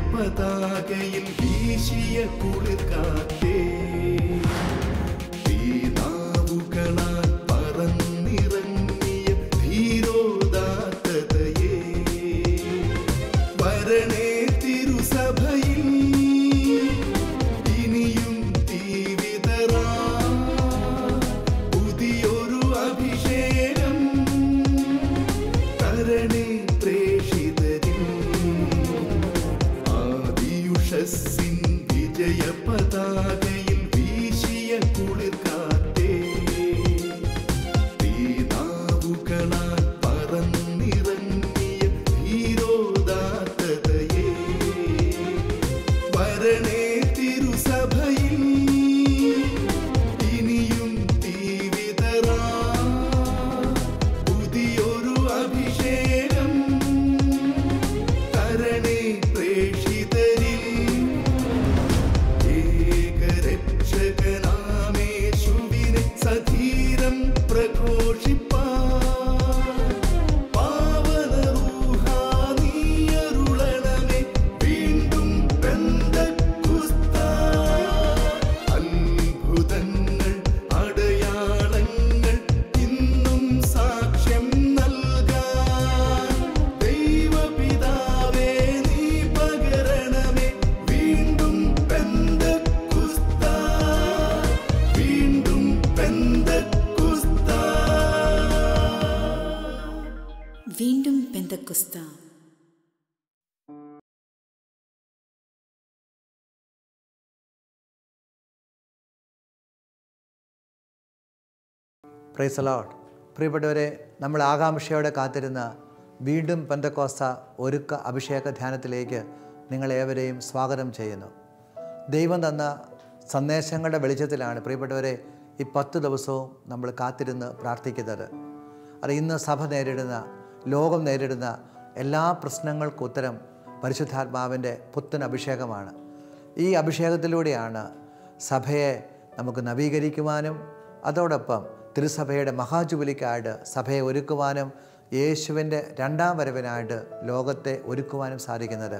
പതാകയിൽ വീശിയ കുളിർക്കാറ്റേ തീനാവുകളാൽ പറന്നിറങ്ങിയ ധീരോദാത്തതയേ വരണേ തിരുസഭയിൽ ഇനിയും തീവിതറാ പുതിയൊരു അഭിഷേകം തരണേ പ്രേഷിതരിൽ ആദിയുഷസ്സിൻ വിജയ പതാകയിൽ വീശിയ കുളിർക്കാറ്റേ തീനാവുകളാൽ പറന്നിറങ്ങിയ ധീരോദാത്തതയേ വരണേ തിരുസഭയിൽ ഇനിയും തീവിതറാ പുതിയൊരു അഭിഷേകം തരണേ പ്രേഷിതരിൽ ഏകരക്ഷകനാമേശുവിനെ സധീരം പ്രഘോഷിപ്പാ പാവനറൂഹാനീയരുളണമേ വീണ്ടും പെന്തക്കുസ്താ. അത്ഭുതങ്ങൾ അടയാളങ്ങൾ ഇന്നും സാക്ഷ്യം നൽകാൻ ദൈവപിതാവേ നീ പകരണമേ വീണ്ടും പെന്തക്കുസ്താ. വീണ്ടും പെന്തക്കുസ്താ. വീണ്ടും പെന്തക്കുസ്ത പ്രൈസ് ലോഡ് പ്രിയപ്പെട്ടവരെ നമ്മൾ ആകാംക്ഷയോടെ കാത്തിരുന്ന വീണ്ടും പെന്തക്കോസ്ത ഒരുക്ക അഭിഷേക ധ്യാനത്തിലേക്ക് നിങ്ങളേവരെയും സ്വാഗതം ചെയ്യുന്നു ദൈവം തന്ന സന്ദേശങ്ങളുടെ വെളിച്ചത്തിലാണ് പ്രിയപ്പെട്ടവരെ ഈ പത്ത് ദിവസവും നമ്മൾ കാത്തിരുന്ന് പ്രാർത്ഥിക്കുന്നത് അത് ഇന്ന് സഭ നേരിടുന്ന ലോകം നേരിടുന്ന എല്ലാ പ്രശ്നങ്ങൾക്കും ഉത്തരം പരിശുദ്ധാത്മാവിൻ്റെ പുത്തൻ അഭിഷേകമാണ് ഈ അഭിഷേകത്തിലൂടെയാണ് സഭയെ നമുക്ക് നവീകരിക്കുവാനും അതോടൊപ്പം തിരുസഭയുടെ മഹാജുബലിക്കായിട്ട് സഭയെ ഒരുക്കുവാനും യേശുവിൻ്റെ രണ്ടാം വരവിനായിട്ട് ലോകത്തെ ഒരുക്കുവാനും സാധിക്കുന്നത്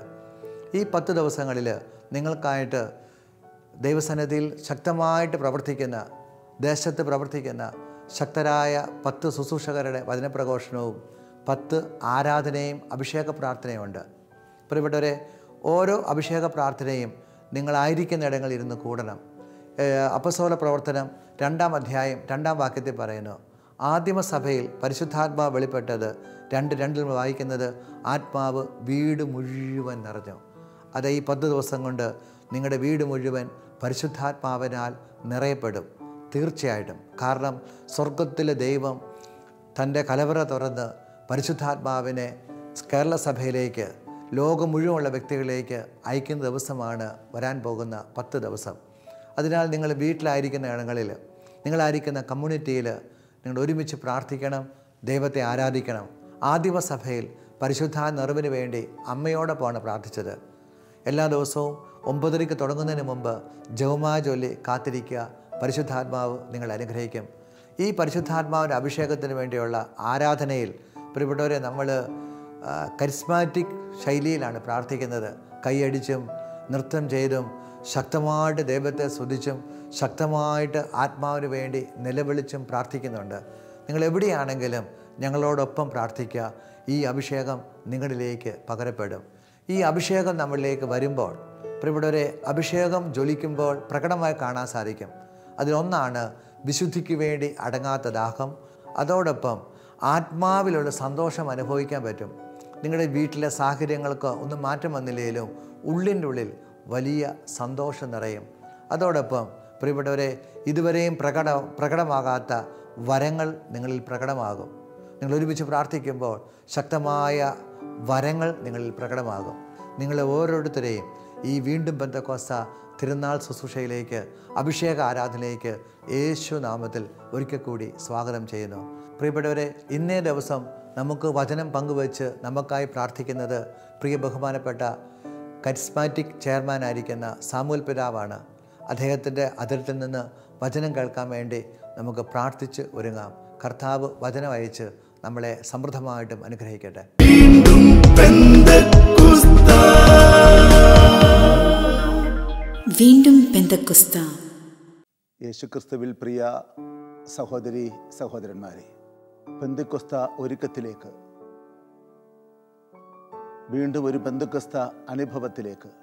ഈ പത്ത് ദിവസങ്ങളിൽ നിങ്ങൾക്കായിട്ട് ദൈവസന്നിധിയിൽ ശക്തമായിട്ട് പ്രവർത്തിക്കുന്ന ദേശത്ത് പ്രവർത്തിക്കുന്ന ശക്തരായ പത്ത് ശുശ്രൂഷകരുടെ വചനപ്രഘോഷണവും പത്ത് ആരാധനയും അഭിഷേക പ്രാർത്ഥനയുമുണ്ട് പ്രിയപ്പെട്ടവരെ ഓരോ അഭിഷേക പ്രാർത്ഥനയും നിങ്ങളായിരിക്കുന്ന ഇടങ്ങളിൽ ഇരുന്ന് കൂടണം ഏഹ് അപ്പസ്തോല പ്രവർത്തനം രണ്ടാം അധ്യായം രണ്ടാം വാക്യത്തിൽ പറയുന്നു ആദിമസഭയിൽ പരിശുദ്ധാത്മാവ് വെളിപ്പെട്ടത് രണ്ട് രണ്ടിൽ വായിക്കുന്നത് ആത്മാവ് വീട് മുഴുവൻ നിറഞ്ഞു അത് ഈ പത്ത് ദിവസം കൊണ്ട് നിങ്ങളുടെ വീട് മുഴുവൻ പരിശുദ്ധാത്മാവിനാൽ നിറയപ്പെടും തീർച്ചയായിട്ടും കാരണം സ്വർഗത്തിലെ ദൈവം തൻ്റെ കലവറ തുറന്ന് പരിശുദ്ധാത്മാവിനെ കേരള സഭയിലേക്ക് ലോകം മുഴുവനുള്ള വ്യക്തികളിലേക്ക് അയക്കുന്ന ദിവസമാണ് വരാൻ പോകുന്ന പത്ത് ദിവസം അതിനാൽ നിങ്ങൾ വീട്ടിലായിരിക്കുന്ന ഇടങ്ങളിൽ നിങ്ങളായിരിക്കുന്ന കമ്മ്യൂണിറ്റിയിൽ നിങ്ങൾ ഒരുമിച്ച് പ്രാർത്ഥിക്കണം ദൈവത്തെ ആരാധിക്കണം ആദിമസഭയിൽ പരിശുദ്ധ നിറവിന് വേണ്ടി അമ്മയോടൊപ്പമാണ് പ്രാർത്ഥിച്ചത് എല്ലാ ദിവസവും ഒമ്പതരയ്ക്ക് തുടങ്ങുന്നതിന് മുമ്പ് ജവമാ ചൊല്ലി കാത്തിരിക്കുക പരിശുദ്ധാത്മാവ് നിങ്ങൾ അനുഗ്രഹിക്കും ഈ പരിശുദ്ധാത്മാവിൻ്റെ അഭിഷേകത്തിന് വേണ്ടിയുള്ള ആരാധനയിൽ പ്രിയപ്പെട്ടവരെ നമ്മൾ കരിസ്മാറ്റിക് ശൈലിയിലാണ് പ്രാർത്ഥിക്കുന്നത് കൈയടിച്ചും നൃത്തം ചെയ്തും ശക്തമായിട്ട് ദൈവത്തെ സ്തുതിച്ചും ശക്തമായിട്ട് ആത്മാവിന് വേണ്ടി നിലവിളിച്ചും പ്രാർത്ഥിക്കുന്നുണ്ട് നിങ്ങൾ എവിടെയാണെങ്കിലും ഞങ്ങളോടൊപ്പം പ്രാർത്ഥിക്കുക ഈ അഭിഷേകം നിങ്ങളിലേക്ക് പകരപ്പെടും ഈ അഭിഷേകം നമ്മളിലേക്ക് വരുമ്പോൾ പ്രിയപ്പെട്ടവരെ അഭിഷേകം ജ്വലിക്കുമ്പോൾ പ്രകടമായി കാണാൻ സാധിക്കും അതിലൊന്നാണ് വിശുദ്ധിക്ക് വേണ്ടി അടങ്ങാത്ത ദാഹം അതോടൊപ്പം ആത്മാവിലുള്ള സന്തോഷം അനുഭവിക്കാൻ പറ്റും നിങ്ങളുടെ വീട്ടിലെ സാഹചര്യങ്ങൾക്ക് ഒന്നും മാറ്റം വന്നില്ലെങ്കിലും ഉള്ളിൻ്റെ ഉള്ളിൽ വലിയ സന്തോഷം നിറയും അതോടൊപ്പം പ്രിയപ്പെട്ടവരെ ഇതുവരെയും പ്രകട പ്രകടമാകാത്ത വരങ്ങൾ നിങ്ങളിൽ പ്രകടമാകും നിങ്ങൾ ഒരുമിച്ച് പ്രാർത്ഥിക്കുമ്പോൾ ശക്തമായ വരങ്ങൾ നിങ്ങളിൽ പ്രകടമാകും നിങ്ങളെ ഓരോരുത്തരെയും ഈ വീണ്ടും ബന്ധക്കോസ്ത തിരുനാൾ ശുശ്രൂഷയിലേക്ക് അഭിഷേക ആരാധനയിലേക്ക് യേശു നാമത്തിൽ ഒരിക്കൽ കൂടി സ്വാഗതം ചെയ്യുന്നു പ്രിയപ്പെട്ടവരെ ഇന്നേ ദിവസം നമുക്ക് വചനം പങ്കുവച്ച് നമുക്കായി പ്രാർത്ഥിക്കുന്നത് പ്രിയ ബഹുമാനപ്പെട്ട കരിസ്മാറ്റിക് ചെയർമാനായിരിക്കുന്ന സാമുൽ പിതാവാണ് അദ്ദേഹത്തിൻ്റെ അതിരത്തിൽ നിന്ന് വചനം കേൾക്കാൻ വേണ്ടി നമുക്ക് പ്രാർത്ഥിച്ച് ഒരുങ്ങാം കർത്താവ് വചനം അയച്ച് നമ്മളെ സമൃദ്ധമായിട്ടും അനുഗ്രഹിക്കട്ടെ വീണ്ടും പെന്തക്കുസ്താ വീണ്ടും പെന്തക്കുസ്ത യേശുക്രിസ്തുവിൽ പ്രിയ സഹോദരി സഹോദരന്മാരെ ബന്ധുക്വസ്ത ഒരുക്കത്തിലേക്ക് വീണ്ടും ഒരു ബന്ധുക്വസ്ത അനുഭവത്തിലേക്ക്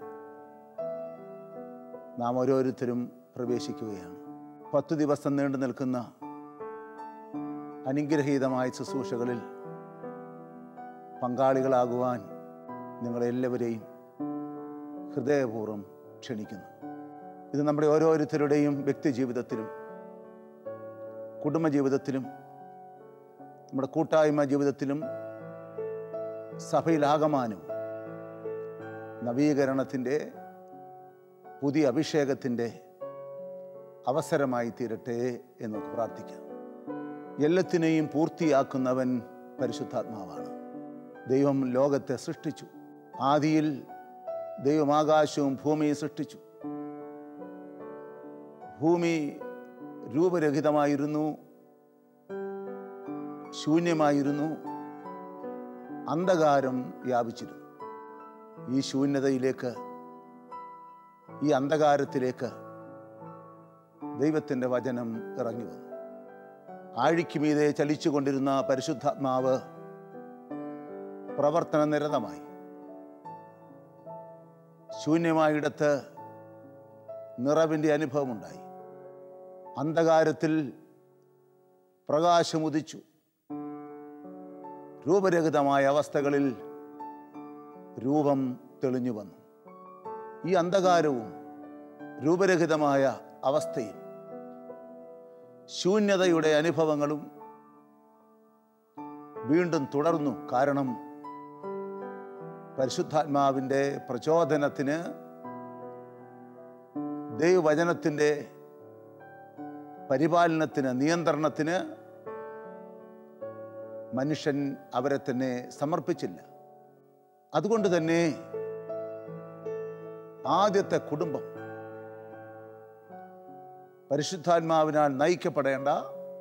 നാം ഓരോരുത്തരും പ്രവേശിക്കുകയാണ് പത്തു ദിവസം നീണ്ടു നിൽക്കുന്ന അനുഗ്രഹീതമായ ശുശ്രൂഷകളിൽ പങ്കാളികളാകുവാൻ നിങ്ങളെല്ലാവരെയും ഹൃദയപൂർവ്വം ക്ഷണിക്കുന്നു ഇത് നമ്മുടെ ഓരോരുത്തരുടെയും വ്യക്തി ജീവിതത്തിലും കുടുംബജീവിതത്തിലും നമ്മുടെ കൂട്ടായ്മ ജീവിതത്തിലും സഭയിലാകമാനവും നവീകരണത്തിൻ്റെ പുതിയ അഭിഷേകത്തിൻ്റെ അവസരമായി തീരട്ടെ എന്ന് നമുക്ക് പ്രാർത്ഥിക്കാം എല്ലാത്തിനെയും പൂർത്തിയാക്കുന്നവൻ പരിശുദ്ധാത്മാവാണ് ദൈവം ലോകത്തെ സൃഷ്ടിച്ചു ആദിയിൽ ദൈവം ആകാശവും ഭൂമിയും സൃഷ്ടിച്ചു ഭൂമി രൂപരഹിതമായിരുന്നു ശൂന്യമായിരുന്നു അന്ധകാരം വ്യാപിച്ചിരുന്നു ഈ ശൂന്യതയിലേക്ക് ഈ അന്ധകാരത്തിലേക്ക് ദൈവത്തിൻ്റെ വചനം ഇറങ്ങി വന്നു ആഴിക്കുമീതെ ചലിച്ചുകൊണ്ടിരുന്ന പരിശുദ്ധാത്മാവ് പ്രവർത്തന നിരതമായി ശൂന്യമായിടത്ത് നിറവിൻ്റെ അനുഭവമുണ്ടായി അന്ധകാരത്തിൽ പ്രകാശമുദിച്ചു രൂപരഹിതമായ അവസ്ഥകളിൽ രൂപം തെളിഞ്ഞു വന്നു ഈ അന്ധകാരവും രൂപരഹിതമായ അവസ്ഥയും ശൂന്യതയുടെ അനുഭവങ്ങളും വീണ്ടും തുടർന്നു കാരണം പരിശുദ്ധാത്മാവിൻ്റെ പ്രചോദനത്തിന് ദൈവവചനത്തിൻ്റെ പരിപാലനത്തിന് നിയന്ത്രണത്തിന് മനുഷ്യൻ അവരെ തന്നെ സമർപ്പിച്ചില്ല അതുകൊണ്ട് തന്നെ ആദ്യത്തെ കുടുംബം പരിശുദ്ധാത്മാവിനാൽ നയിക്കപ്പെടേണ്ട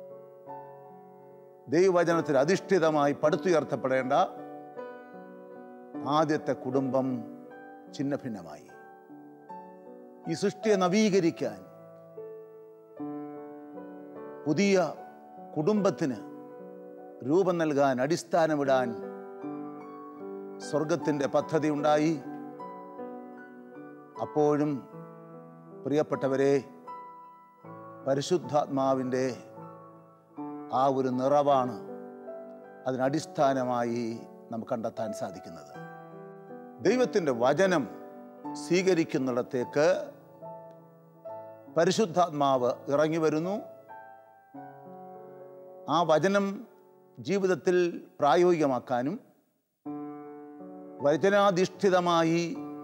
ദൈവവചനത്തിൽ അധിഷ്ഠിതമായി പടുത്തുയർത്തപ്പെടേണ്ട ആദ്യത്തെ കുടുംബം ചിന്ന ഭിന്നമായി ഈ സൃഷ്ടിയെ നവീകരിക്കാൻ പുതിയ കുടുംബത്തിന് രൂപം നൽകാൻ അടിസ്ഥാനമിടാൻ സ്വർഗത്തിൻ്റെ പദ്ധതി ഉണ്ടായി അപ്പോഴും പ്രിയപ്പെട്ടവരെ പരിശുദ്ധാത്മാവിൻ്റെ ആ ഒരു നിറവാണ് അതിനടിസ്ഥാനമായി നമുക്ക് കണ്ടെത്താൻ സാധിക്കുന്നത് ദൈവത്തിൻ്റെ വചനം സ്വീകരിക്കുന്നിടത്തേക്ക് പരിശുദ്ധാത്മാവ് ഇറങ്ങി വരുന്നു ആ വചനം ജീവിതത്തിൽ പ്രായോഗികമാക്കാനും വചനാധിഷ്ഠിതമായി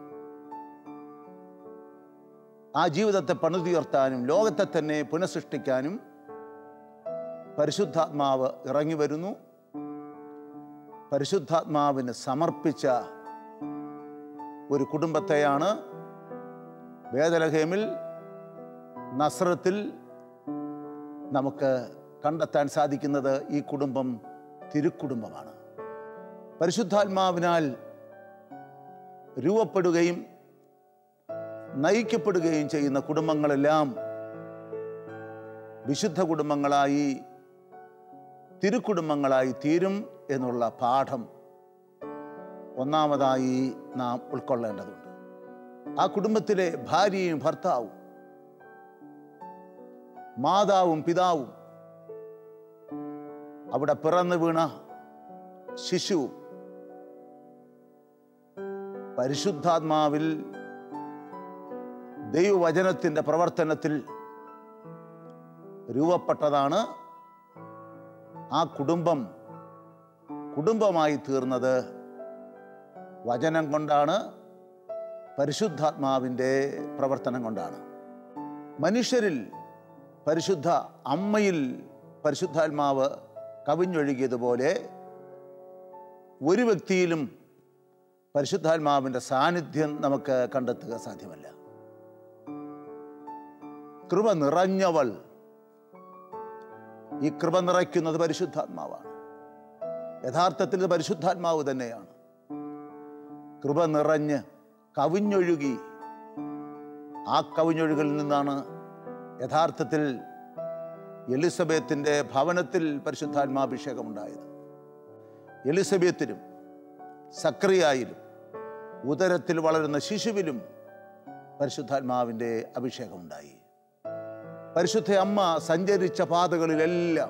ആ ജീവിതത്തെ പണിതുയർത്താനും ലോകത്തെ തന്നെ പുനഃസൃഷ്ടിക്കാനും പരിശുദ്ധാത്മാവ് ഇറങ്ങി വരുന്നു പരിശുദ്ധാത്മാവിന് സമർപ്പിച്ച ഒരു കുടുംബത്തെയാണ് വേദലഹേമിൽ നസ്രത്തിൽ നമുക്ക് കണ്ടെത്താൻ സാധിക്കുന്നത് ഈ കുടുംബം തിരുക്കുടുംബമാണ് പരിശുദ്ധാത്മാവിനാൽ രൂപപ്പെടുകയും നയിക്കപ്പെടുകയും ചെയ്യുന്ന കുടുംബങ്ങളെല്ലാം വിശുദ്ധ കുടുംബങ്ങളായി തിരുക്കുടുംബങ്ങളായി തീരും എന്നുള്ള പാഠം ഒന്നാമതായി നാം ഉൾക്കൊള്ളേണ്ടതുണ്ട് ആ കുടുംബത്തിലെ ഭാര്യയും ഭർത്താവും മാതാവും പിതാവും അവിടെ പിറന്നു വീണ ശിശുവും പരിശുദ്ധാത്മാവിൽ ദൈവവചനത്തിൻ്റെ പ്രവർത്തനത്തിൽ രൂപപ്പെട്ടതാണ് ആ കുടുംബം കുടുംബമായി തീർന്നത് വചനം കൊണ്ടാണ് പരിശുദ്ധാത്മാവിൻ്റെ പ്രവർത്തനം കൊണ്ടാണ് മനുഷ്യരിൽ പരിശുദ്ധ അമ്മയിൽ പരിശുദ്ധാത്മാവ് കവിഞ്ഞൊഴുകിയതുപോലെ ഒരു വ്യക്തിയിലും പരിശുദ്ധാത്മാവിൻ്റെ സാന്നിധ്യം നമുക്ക് കണ്ടെത്തുക സാധ്യമല്ല കൃപ നിറഞ്ഞവൾ ഈ കൃപ നിറയ്ക്കുന്നത് പരിശുദ്ധാത്മാവാണ് യഥാർത്ഥത്തിൽ ഇത് പരിശുദ്ധാത്മാവ് തന്നെയാണ് കൃപ നിറഞ്ഞ് കവിഞ്ഞൊഴുകി ആ കവിഞ്ഞൊഴുകളിൽ നിന്നാണ് യഥാർത്ഥത്തിൽ എലിസബത്തിൻ്റെ ഭവനത്തിൽ പരിശുദ്ധാത്മാഭിഷേകം ഉണ്ടായത് എലിസബത്തിനും സക്രിയായിലും ഉദരത്തിൽ വളരുന്ന ശിശുവിലും പരിശുദ്ധാത്മാവിൻ്റെ അഭിഷേകമുണ്ടായി പരിശുദ്ധ അമ്മ സഞ്ചരിച്ച പാതകളിലെല്ലാം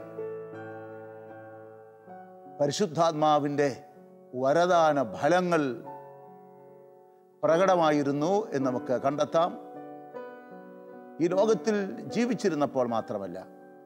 പരിശുദ്ധാത്മാവിൻ്റെ വരദാന ഫലങ്ങൾ പ്രകടമായിരുന്നു എന്ന് നമുക്ക് കണ്ടെത്താം ഈ ലോകത്തിൽ ജീവിച്ചിരുന്നപ്പോൾ മാത്രമല്ല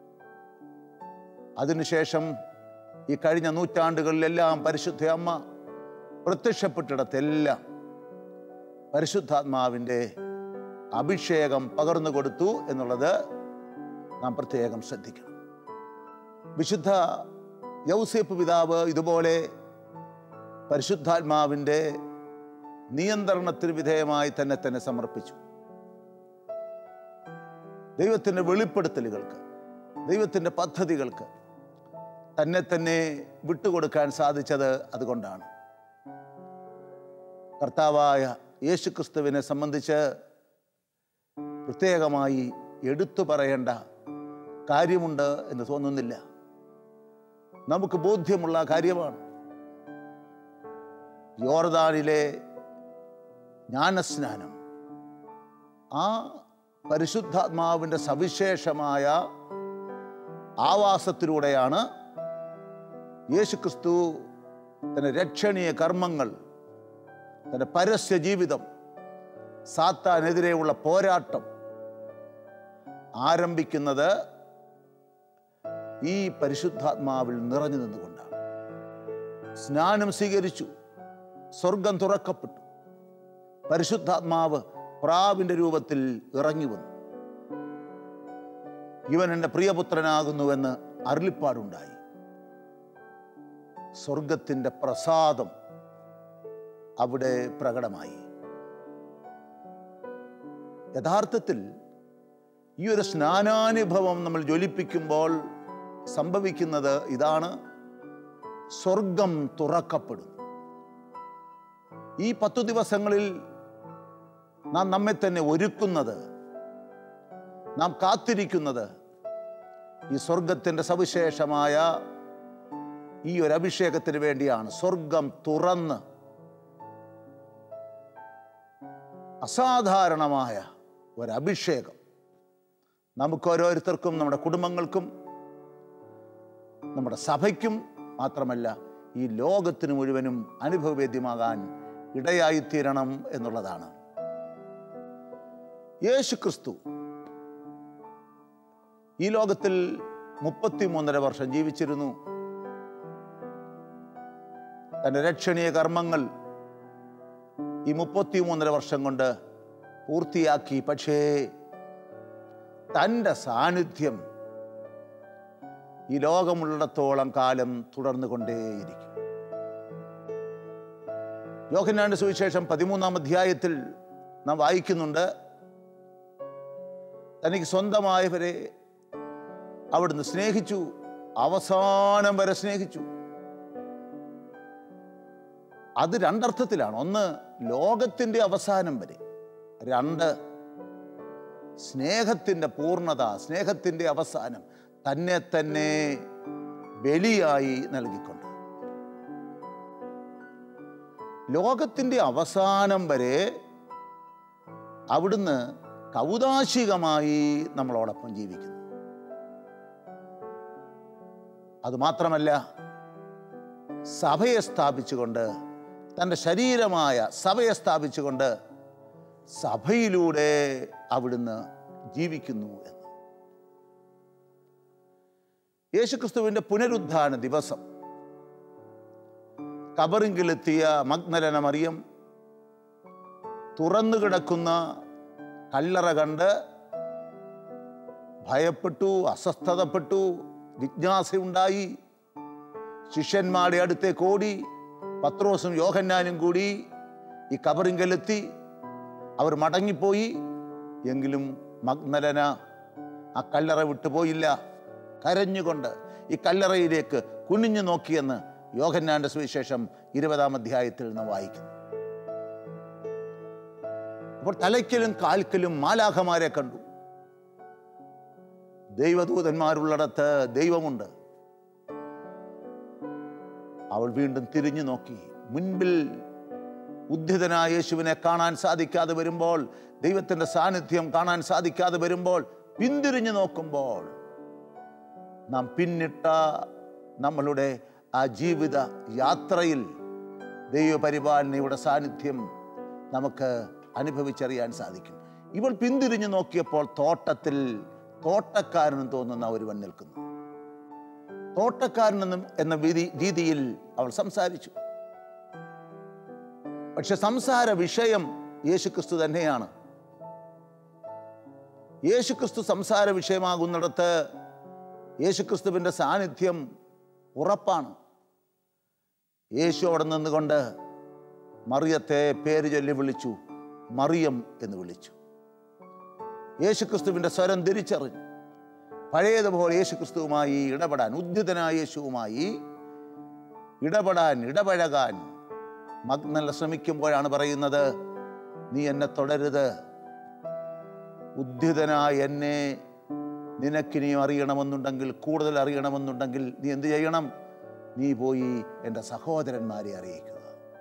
അതിനുശേഷം ഈ കഴിഞ്ഞ നൂറ്റാണ്ടുകളിലെല്ലാം പരിശുദ്ധ അമ്മ പ്രത്യക്ഷപ്പെട്ടിടത്തെല്ലാം പരിശുദ്ധാത്മാവിൻ്റെ അഭിഷേകം പകർന്നു കൊടുത്തു എന്നുള്ളത് നാം പ്രത്യേകം ശ്രദ്ധിക്കണം വിശുദ്ധ യൗസേപ്പ് പിതാവ് ഇതുപോലെ പരിശുദ്ധാത്മാവിൻ്റെ നിയന്ത്രണത്തിന് വിധേയമായി തന്നെ തന്നെ സമർപ്പിച്ചു ദൈവത്തിൻ്റെ വെളിപ്പെടുത്തലുകൾക്ക് ദൈവത്തിൻ്റെ പദ്ധതികൾക്ക് തന്നെ തന്നെ വിട്ടുകൊടുക്കാൻ സാധിച്ചത് അതുകൊണ്ടാണ് കർത്താവായ യേശുക്രിസ്തുവിനെ സംബന്ധിച്ച് പ്രത്യേകമായി എടുത്തു പറയേണ്ട കാര്യമുണ്ട് എന്ന് തോന്നുന്നില്ല നമുക്ക് ബോധ്യമുള്ള കാര്യമാണ് യോർദാനിലെ ജ്ഞാനസ്നാനം ആ പരിശുദ്ധാത്മാവിൻ്റെ സവിശേഷമായ ആവാസത്തിലൂടെയാണ് യേശുക്രിസ്തു തൻ്റെ രക്ഷണീയ കർമ്മങ്ങൾ തൻ്റെ പരസ്യ ജീവിതം സാത്താനെതിരെയുള്ള പോരാട്ടം ആരംഭിക്കുന്നത് ഈ പരിശുദ്ധാത്മാവിൽ നിറഞ്ഞു നിന്നുകൊണ്ടാണ് സ്നാനം സ്വീകരിച്ചു സ്വർഗം തുറക്കപ്പെട്ടു പരിശുദ്ധാത്മാവ് പ്രാവിന്റെ രൂപത്തിൽ ഇറങ്ങി വന്നു ഇവൻ എൻ്റെ പ്രിയപുത്രനാകുന്നുവെന്ന് അരുളിപ്പാടുണ്ടായി സ്വർഗത്തിൻ്റെ പ്രസാദം അവിടെ പ്രകടമായി യഥാർത്ഥത്തിൽ ഈ ഒരു സ്നാനാനുഭവം നമ്മൾ ജ്വലിപ്പിക്കുമ്പോൾ സംഭവിക്കുന്നത് ഇതാണ് സ്വർഗം തുറക്കപ്പെടുന്നു ഈ പത്തു ദിവസങ്ങളിൽ നാം നമ്മെ തന്നെ ഒരുക്കുന്നത് നാം കാത്തിരിക്കുന്നത് ഈ സ്വർഗത്തിൻ്റെ സവിശേഷമായ ഈ ഒരു അഭിഷേകത്തിന് വേണ്ടിയാണ് സ്വർഗം തുറന്ന് അസാധാരണമായ ഒരഭിഷേകം നമുക്ക് ഓരോരുത്തർക്കും നമ്മുടെ കുടുംബങ്ങൾക്കും നമ്മുടെ സഭയ്ക്കും മാത്രമല്ല ഈ ലോകത്തിന് മുഴുവനും അനുഭവവേദ്യമാകാൻ ഇടയായിത്തീരണം എന്നുള്ളതാണ് യേശു ക്രിസ്തു ഈ ലോകത്തിൽ മുപ്പത്തിമൂന്നര വർഷം ജീവിച്ചിരുന്നു തൻ്റെ രക്ഷണീയ കർമ്മങ്ങൾ ഈ മുപ്പത്തിമൂന്നര വർഷം കൊണ്ട് പൂർത്തിയാക്കി പക്ഷേ തൻ്റെ സാന്നിധ്യം ഈ ലോകമുള്ളിടത്തോളം കാലം തുടർന്നുകൊണ്ടേയിരിക്കും യോഹന്നാന്റെ സുവിശേഷം പതിമൂന്നാം അധ്യായത്തിൽ നാം വായിക്കുന്നുണ്ട് തനിക്ക് സ്വന്തമായവരെ അവിടുന്ന് സ്നേഹിച്ചു അവസാനം വരെ സ്നേഹിച്ചു അത് രണ്ടർത്ഥത്തിലാണ് ഒന്ന് ലോകത്തിൻ്റെ അവസാനം വരെ രണ്ട് സ്നേഹത്തിൻ്റെ പൂർണ്ണത സ്നേഹത്തിൻ്റെ അവസാനം തന്നെ തന്നെ ബലിയായി നൽകിക്കൊണ്ട് ലോകത്തിൻ്റെ അവസാനം വരെ അവിടുന്ന് കൗതാശികമായി നമ്മളോടൊപ്പം ജീവിക്കുന്നു അതുമാത്രമല്ല സഭയെ സ്ഥാപിച്ചുകൊണ്ട് തൻ്റെ ശരീരമായ സഭയെ സ്ഥാപിച്ചുകൊണ്ട് സഭയിലൂടെ അവിടുന്ന് ജീവിക്കുന്നു എന്ന് യേശുക്രിസ്തുവിൻ്റെ പുനരുദ്ധാന ദിവസം കബറിങ്കിലെത്തിയ മഗ്നലന മറിയം തുറന്നു കിടക്കുന്ന കല്ലറ കണ്ട് ഭയപ്പെട്ടു അസ്വസ്ഥതപ്പെട്ടു ജിജ്ഞാസയുണ്ടായി ശിഷ്യന്മാരുടെ അടുത്തേക്ക് ഓടി പത്രോസും യോഹന്നാനും കൂടി ഈ കബറിങ്കലെത്തി അവർ മടങ്ങിപ്പോയി എങ്കിലും മഗ്നലന ആ കല്ലറ വിട്ടുപോയില്ല കരഞ്ഞുകൊണ്ട് ഈ കല്ലറയിലേക്ക് കുനിഞ്ഞു നോക്കിയെന്ന് യോഹന്നാന്റെ സുവിശേഷം ഇരുപതാം അധ്യായത്തിൽ നിന്ന് വായിക്കുന്നു അപ്പോൾ തലയ്ക്കലും കാൽക്കലും മാലാഖമാരെ കണ്ടു ദൈവദൂതന്മാരുള്ളിടത്ത് ദൈവമുണ്ട് അവൾ വീണ്ടും തിരിഞ്ഞു നോക്കി മുൻപിൽ ഉദ്ധിതനായ യേശുവിനെ കാണാൻ സാധിക്കാതെ വരുമ്പോൾ ദൈവത്തിൻ്റെ സാന്നിധ്യം കാണാൻ സാധിക്കാതെ വരുമ്പോൾ പിന്തിരിഞ്ഞു നോക്കുമ്പോൾ നാം പിന്നിട്ട നമ്മളുടെ ആ ജീവിത യാത്രയിൽ ദൈവപരിപാലനയുടെ സാന്നിധ്യം നമുക്ക് അനുഭവിച്ചറിയാൻ സാധിക്കും ഇവൾ പിന്തിരിഞ്ഞു നോക്കിയപ്പോൾ തോട്ടത്തിൽ തോട്ടക്കാരനും തോന്നുന്ന ഒരുവൻ നിൽക്കുന്നു തോട്ടക്കാരനെന്നും എന്ന വിധി രീതിയിൽ അവൾ സംസാരിച്ചു പക്ഷെ സംസാര വിഷയം യേശുക്രിസ്തു തന്നെയാണ് യേശുക്രിസ്തു സംസാര വിഷയമാകുന്നിടത്ത് യേശുക്രിസ്തുവിൻ്റെ സാന്നിധ്യം ഉറപ്പാണ് യേശു അവിടെ നിന്നുകൊണ്ട് മറിയത്തെ പേര് ചൊല്ലി വിളിച്ചു മറിയം എന്ന് വിളിച്ചു യേശുക്രിസ്തുവിൻ്റെ സ്വരം തിരിച്ചറിഞ്ഞു പഴയതുപോലെ യേശുക്രിസ്തുവുമായി ഇടപെടാൻ ഉദ്ധിതനായ യേശുവുമായി ഇടപെടാൻ ഇടപഴകാൻ മഗ്നല ശ്രമിക്കുമ്പോഴാണ് പറയുന്നത് നീ എന്നെ തുടരുത് ഉദ്ധിതനായ എന്നെ നിനക്കിനിയും അറിയണമെന്നുണ്ടെങ്കിൽ കൂടുതൽ അറിയണമെന്നുണ്ടെങ്കിൽ നീ എന്ത് ചെയ്യണം നീ പോയി എൻ്റെ സഹോദരന്മാരെ അറിയിക്കുക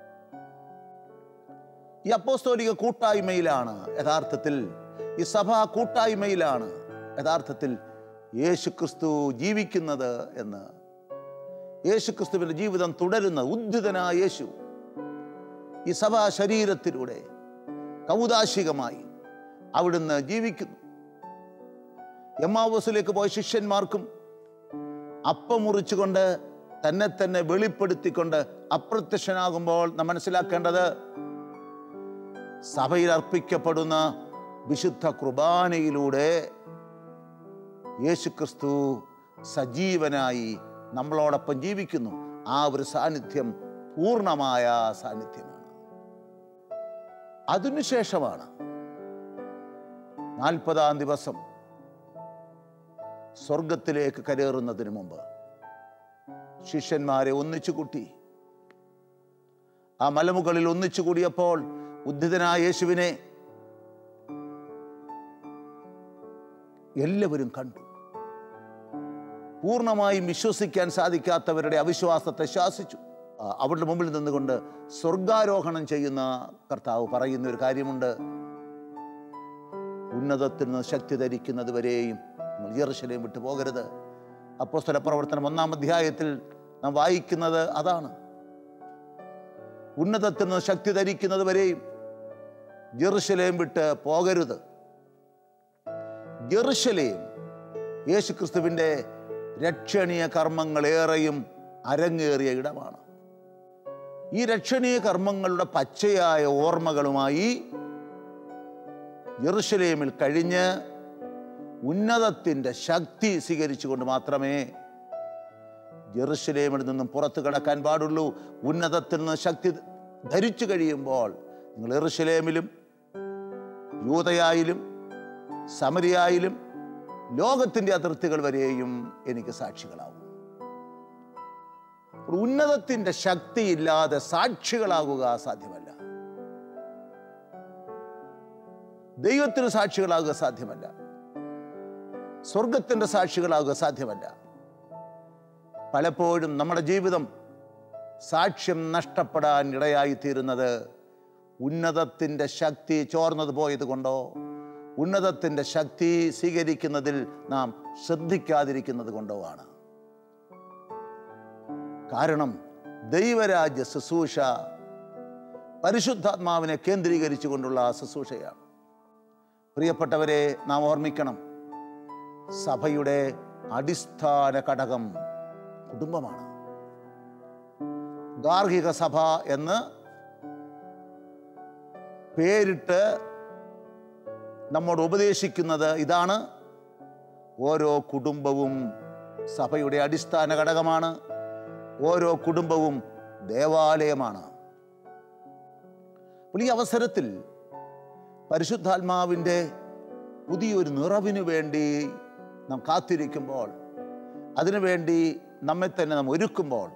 ഈ അപ്പോസ്തോലിക കൂട്ടായ്മയിലാണ് യഥാർത്ഥത്തിൽ ഈ സഭാ കൂട്ടായ്മയിലാണ് യഥാർത്ഥത്തിൽ യേശുക്രിസ്തു ജീവിക്കുന്നത് എന്ന് യേശുക്രിസ്തുവിൻ്റെ ജീവിതം തുടരുന്ന ഉദ്ധിതനായ യേശു ഈ സഭാ ശരീരത്തിലൂടെ കൗതാശികമായി അവിടുന്ന് ജീവിക്കുന്നു എമ്മാവൂസിലേക്ക് പോയ ശിഷ്യന്മാർക്കും അപ്പം മുറിച്ചുകൊണ്ട് തന്നെ തന്നെ വെളിപ്പെടുത്തിക്കൊണ്ട് അപ്രത്യക്ഷനാകുമ്പോൾ നാം മനസ്സിലാക്കേണ്ടത് സഭയിൽ അർപ്പിക്കപ്പെടുന്ന വിശുദ്ധ കുർബാനയിലൂടെ യേശുക്രിസ്തു സജീവനായി നമ്മളോടൊപ്പം ജീവിക്കുന്നു ആ ഒരു സാന്നിധ്യം പൂർണ്ണമായ സാന്നിധ്യമാണ് അതിനുശേഷമാണ് നാൽപ്പതാം ദിവസം സ്വർഗത്തിലേക്ക് കരേറുന്നതിന് മുമ്പ് ശിഷ്യന്മാരെ ഒന്നിച്ചു കൂട്ടി ആ മലമുകളിൽ ഒന്നിച്ചു കൂടിയപ്പോൾ ഉദ്ധിതനായ യേശുവിനെ എല്ലാവരും കണ്ടു പൂർണ്ണമായും വിശ്വസിക്കാൻ സാധിക്കാത്തവരുടെ അവിശ്വാസത്തെ ശാസിച്ചു ആ, അവരുടെ മുമ്പിൽ നിന്നുകൊണ്ട് സ്വർഗാരോഹണം ചെയ്യുന്ന കർത്താവ് പറയുന്ന ഒരു കാര്യമുണ്ട് ഉന്നതത്തിൽ നിന്ന് ശക്തി ധരിക്കുന്നത് വരെയും നിങ്ങൾ ജെറുസലേം വിട്ടു പോകരുത് അപ്പോസ്തല പ്രവർത്തനം ഒന്നാം അധ്യായത്തിൽ നാം വായിക്കുന്നത് അതാണ് ഉന്നതത്തിൽ നിന്ന് ശക്തി ധരിക്കുന്നത് വരെയും ജെറുസലേം വിട്ട് പോകരുത് ജെറുസലേം യേശുക്രിസ്തുവിൻ്റെ രക്ഷണീയ കർമ്മങ്ങളേറെയും അരങ്ങേറിയ ഇടമാണ് ഈ രക്ഷണീയ കർമ്മങ്ങളുടെ പച്ചയായ ഓർമ്മകളുമായി യെറുശലേമിൽ കഴിഞ്ഞ് ഉന്നതത്തിൻ്റെ ശക്തി സ്വീകരിച്ചുകൊണ്ട് മാത്രമേ ജെറുസലേമിൽ നിന്നും പുറത്തു കടക്കാൻ പാടുള്ളൂ ഉന്നതത്തിൽ നിന്ന് ശക്തി ധരിച്ചു കഴിയുമ്പോൾ നിങ്ങൾ എറുസലേമിലും യൂതയായാലും സമരിയായാലും ലോകത്തിൻ്റെ അതിർത്തികൾ വരെയും എനിക്ക് സാക്ഷികളാവും ഒരു ഉന്നതത്തിൻ്റെ ശക്തിയില്ലാതെ സാക്ഷികളാകുക സാധ്യമല്ല ദൈവത്തിന് സാക്ഷികളാകുക സാധ്യമല്ല സ്വർഗത്തിൻ്റെ സാക്ഷികളാകുക സാധ്യമല്ല പലപ്പോഴും നമ്മുടെ ജീവിതം സാക്ഷ്യം നഷ്ടപ്പെടാൻ ഇടയായിത്തീരുന്നത് ഉന്നതത്തിൻ്റെ ശക്തി ചോർന്നത് പോയത് കൊണ്ടോ ഉന്നതത്തിൻ്റെ ശക്തി സ്വീകരിക്കുന്നതിൽ നാം ശ്രദ്ധിക്കാതിരിക്കുന്നത് കൊണ്ടോ ആണ് കാരണം ദൈവരാജ്യ ശുശ്രൂഷ പരിശുദ്ധാത്മാവിനെ കേന്ദ്രീകരിച്ചുകൊണ്ടുള്ള ശുശ്രൂഷയാണ് പ്രിയപ്പെട്ടവരെ നാം ഓർമ്മിക്കണം സഭയുടെ അടിസ്ഥാന ഘടകം കുടുംബമാണ് ഗാർഹിക സഭ എന്ന് പേരിട്ട് നമ്മോട് ഉപദേശിക്കുന്നത് ഇതാണ് ഓരോ കുടുംബവും സഭയുടെ അടിസ്ഥാന ഘടകമാണ് ഓരോ കുടുംബവും ദേവാലയമാണ് അപ്പോൾ ഈ അവസരത്തിൽ പരിശുദ്ധാത്മാവിൻ്റെ പുതിയൊരു നിറവിനു വേണ്ടി നാം കാത്തിരിക്കുമ്പോൾ അതിനുവേണ്ടി നമ്മെ തന്നെ നാം ഒരുക്കുമ്പോൾ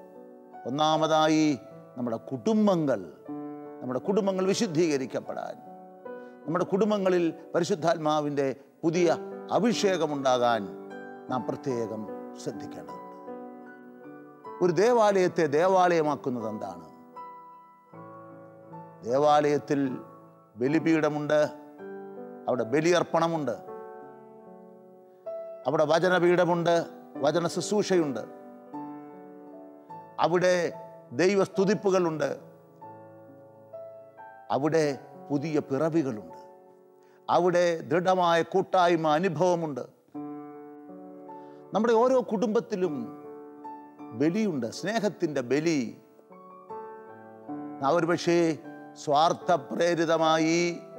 ഒന്നാമതായി നമ്മുടെ കുടുംബങ്ങൾ നമ്മുടെ കുടുംബങ്ങൾ വിശുദ്ധീകരിക്കപ്പെടാൻ നമ്മുടെ കുടുംബങ്ങളിൽ പരിശുദ്ധാത്മാവിൻ്റെ പുതിയ അഭിഷേകമുണ്ടാകാൻ നാം പ്രത്യേകം ശ്രദ്ധിക്കേണ്ടതുണ്ട് ഒരു ദേവാലയത്തെ ദേവാലയമാക്കുന്നത് എന്താണ് ദേവാലയത്തിൽ ബലിപീഠമുണ്ട് അവിടെ ബലിയർപ്പണമുണ്ട് അവിടെ വചനപീഠമുണ്ട് വചന ശുശ്രൂഷയുണ്ട് അവിടെ ദൈവസ്തുതിപ്പുകളുണ്ട് അവിടെ പുതിയ പിറവികളുണ്ട് അവിടെ ദൃഢമായ കൂട്ടായ്മ അനുഭവമുണ്ട് നമ്മുടെ ഓരോ കുടുംബത്തിലും ബലിയുണ്ട് സ്നേഹത്തിൻ്റെ ബലി അവർ പക്ഷേ സ്വാർത്ഥപ്രേരിതമായി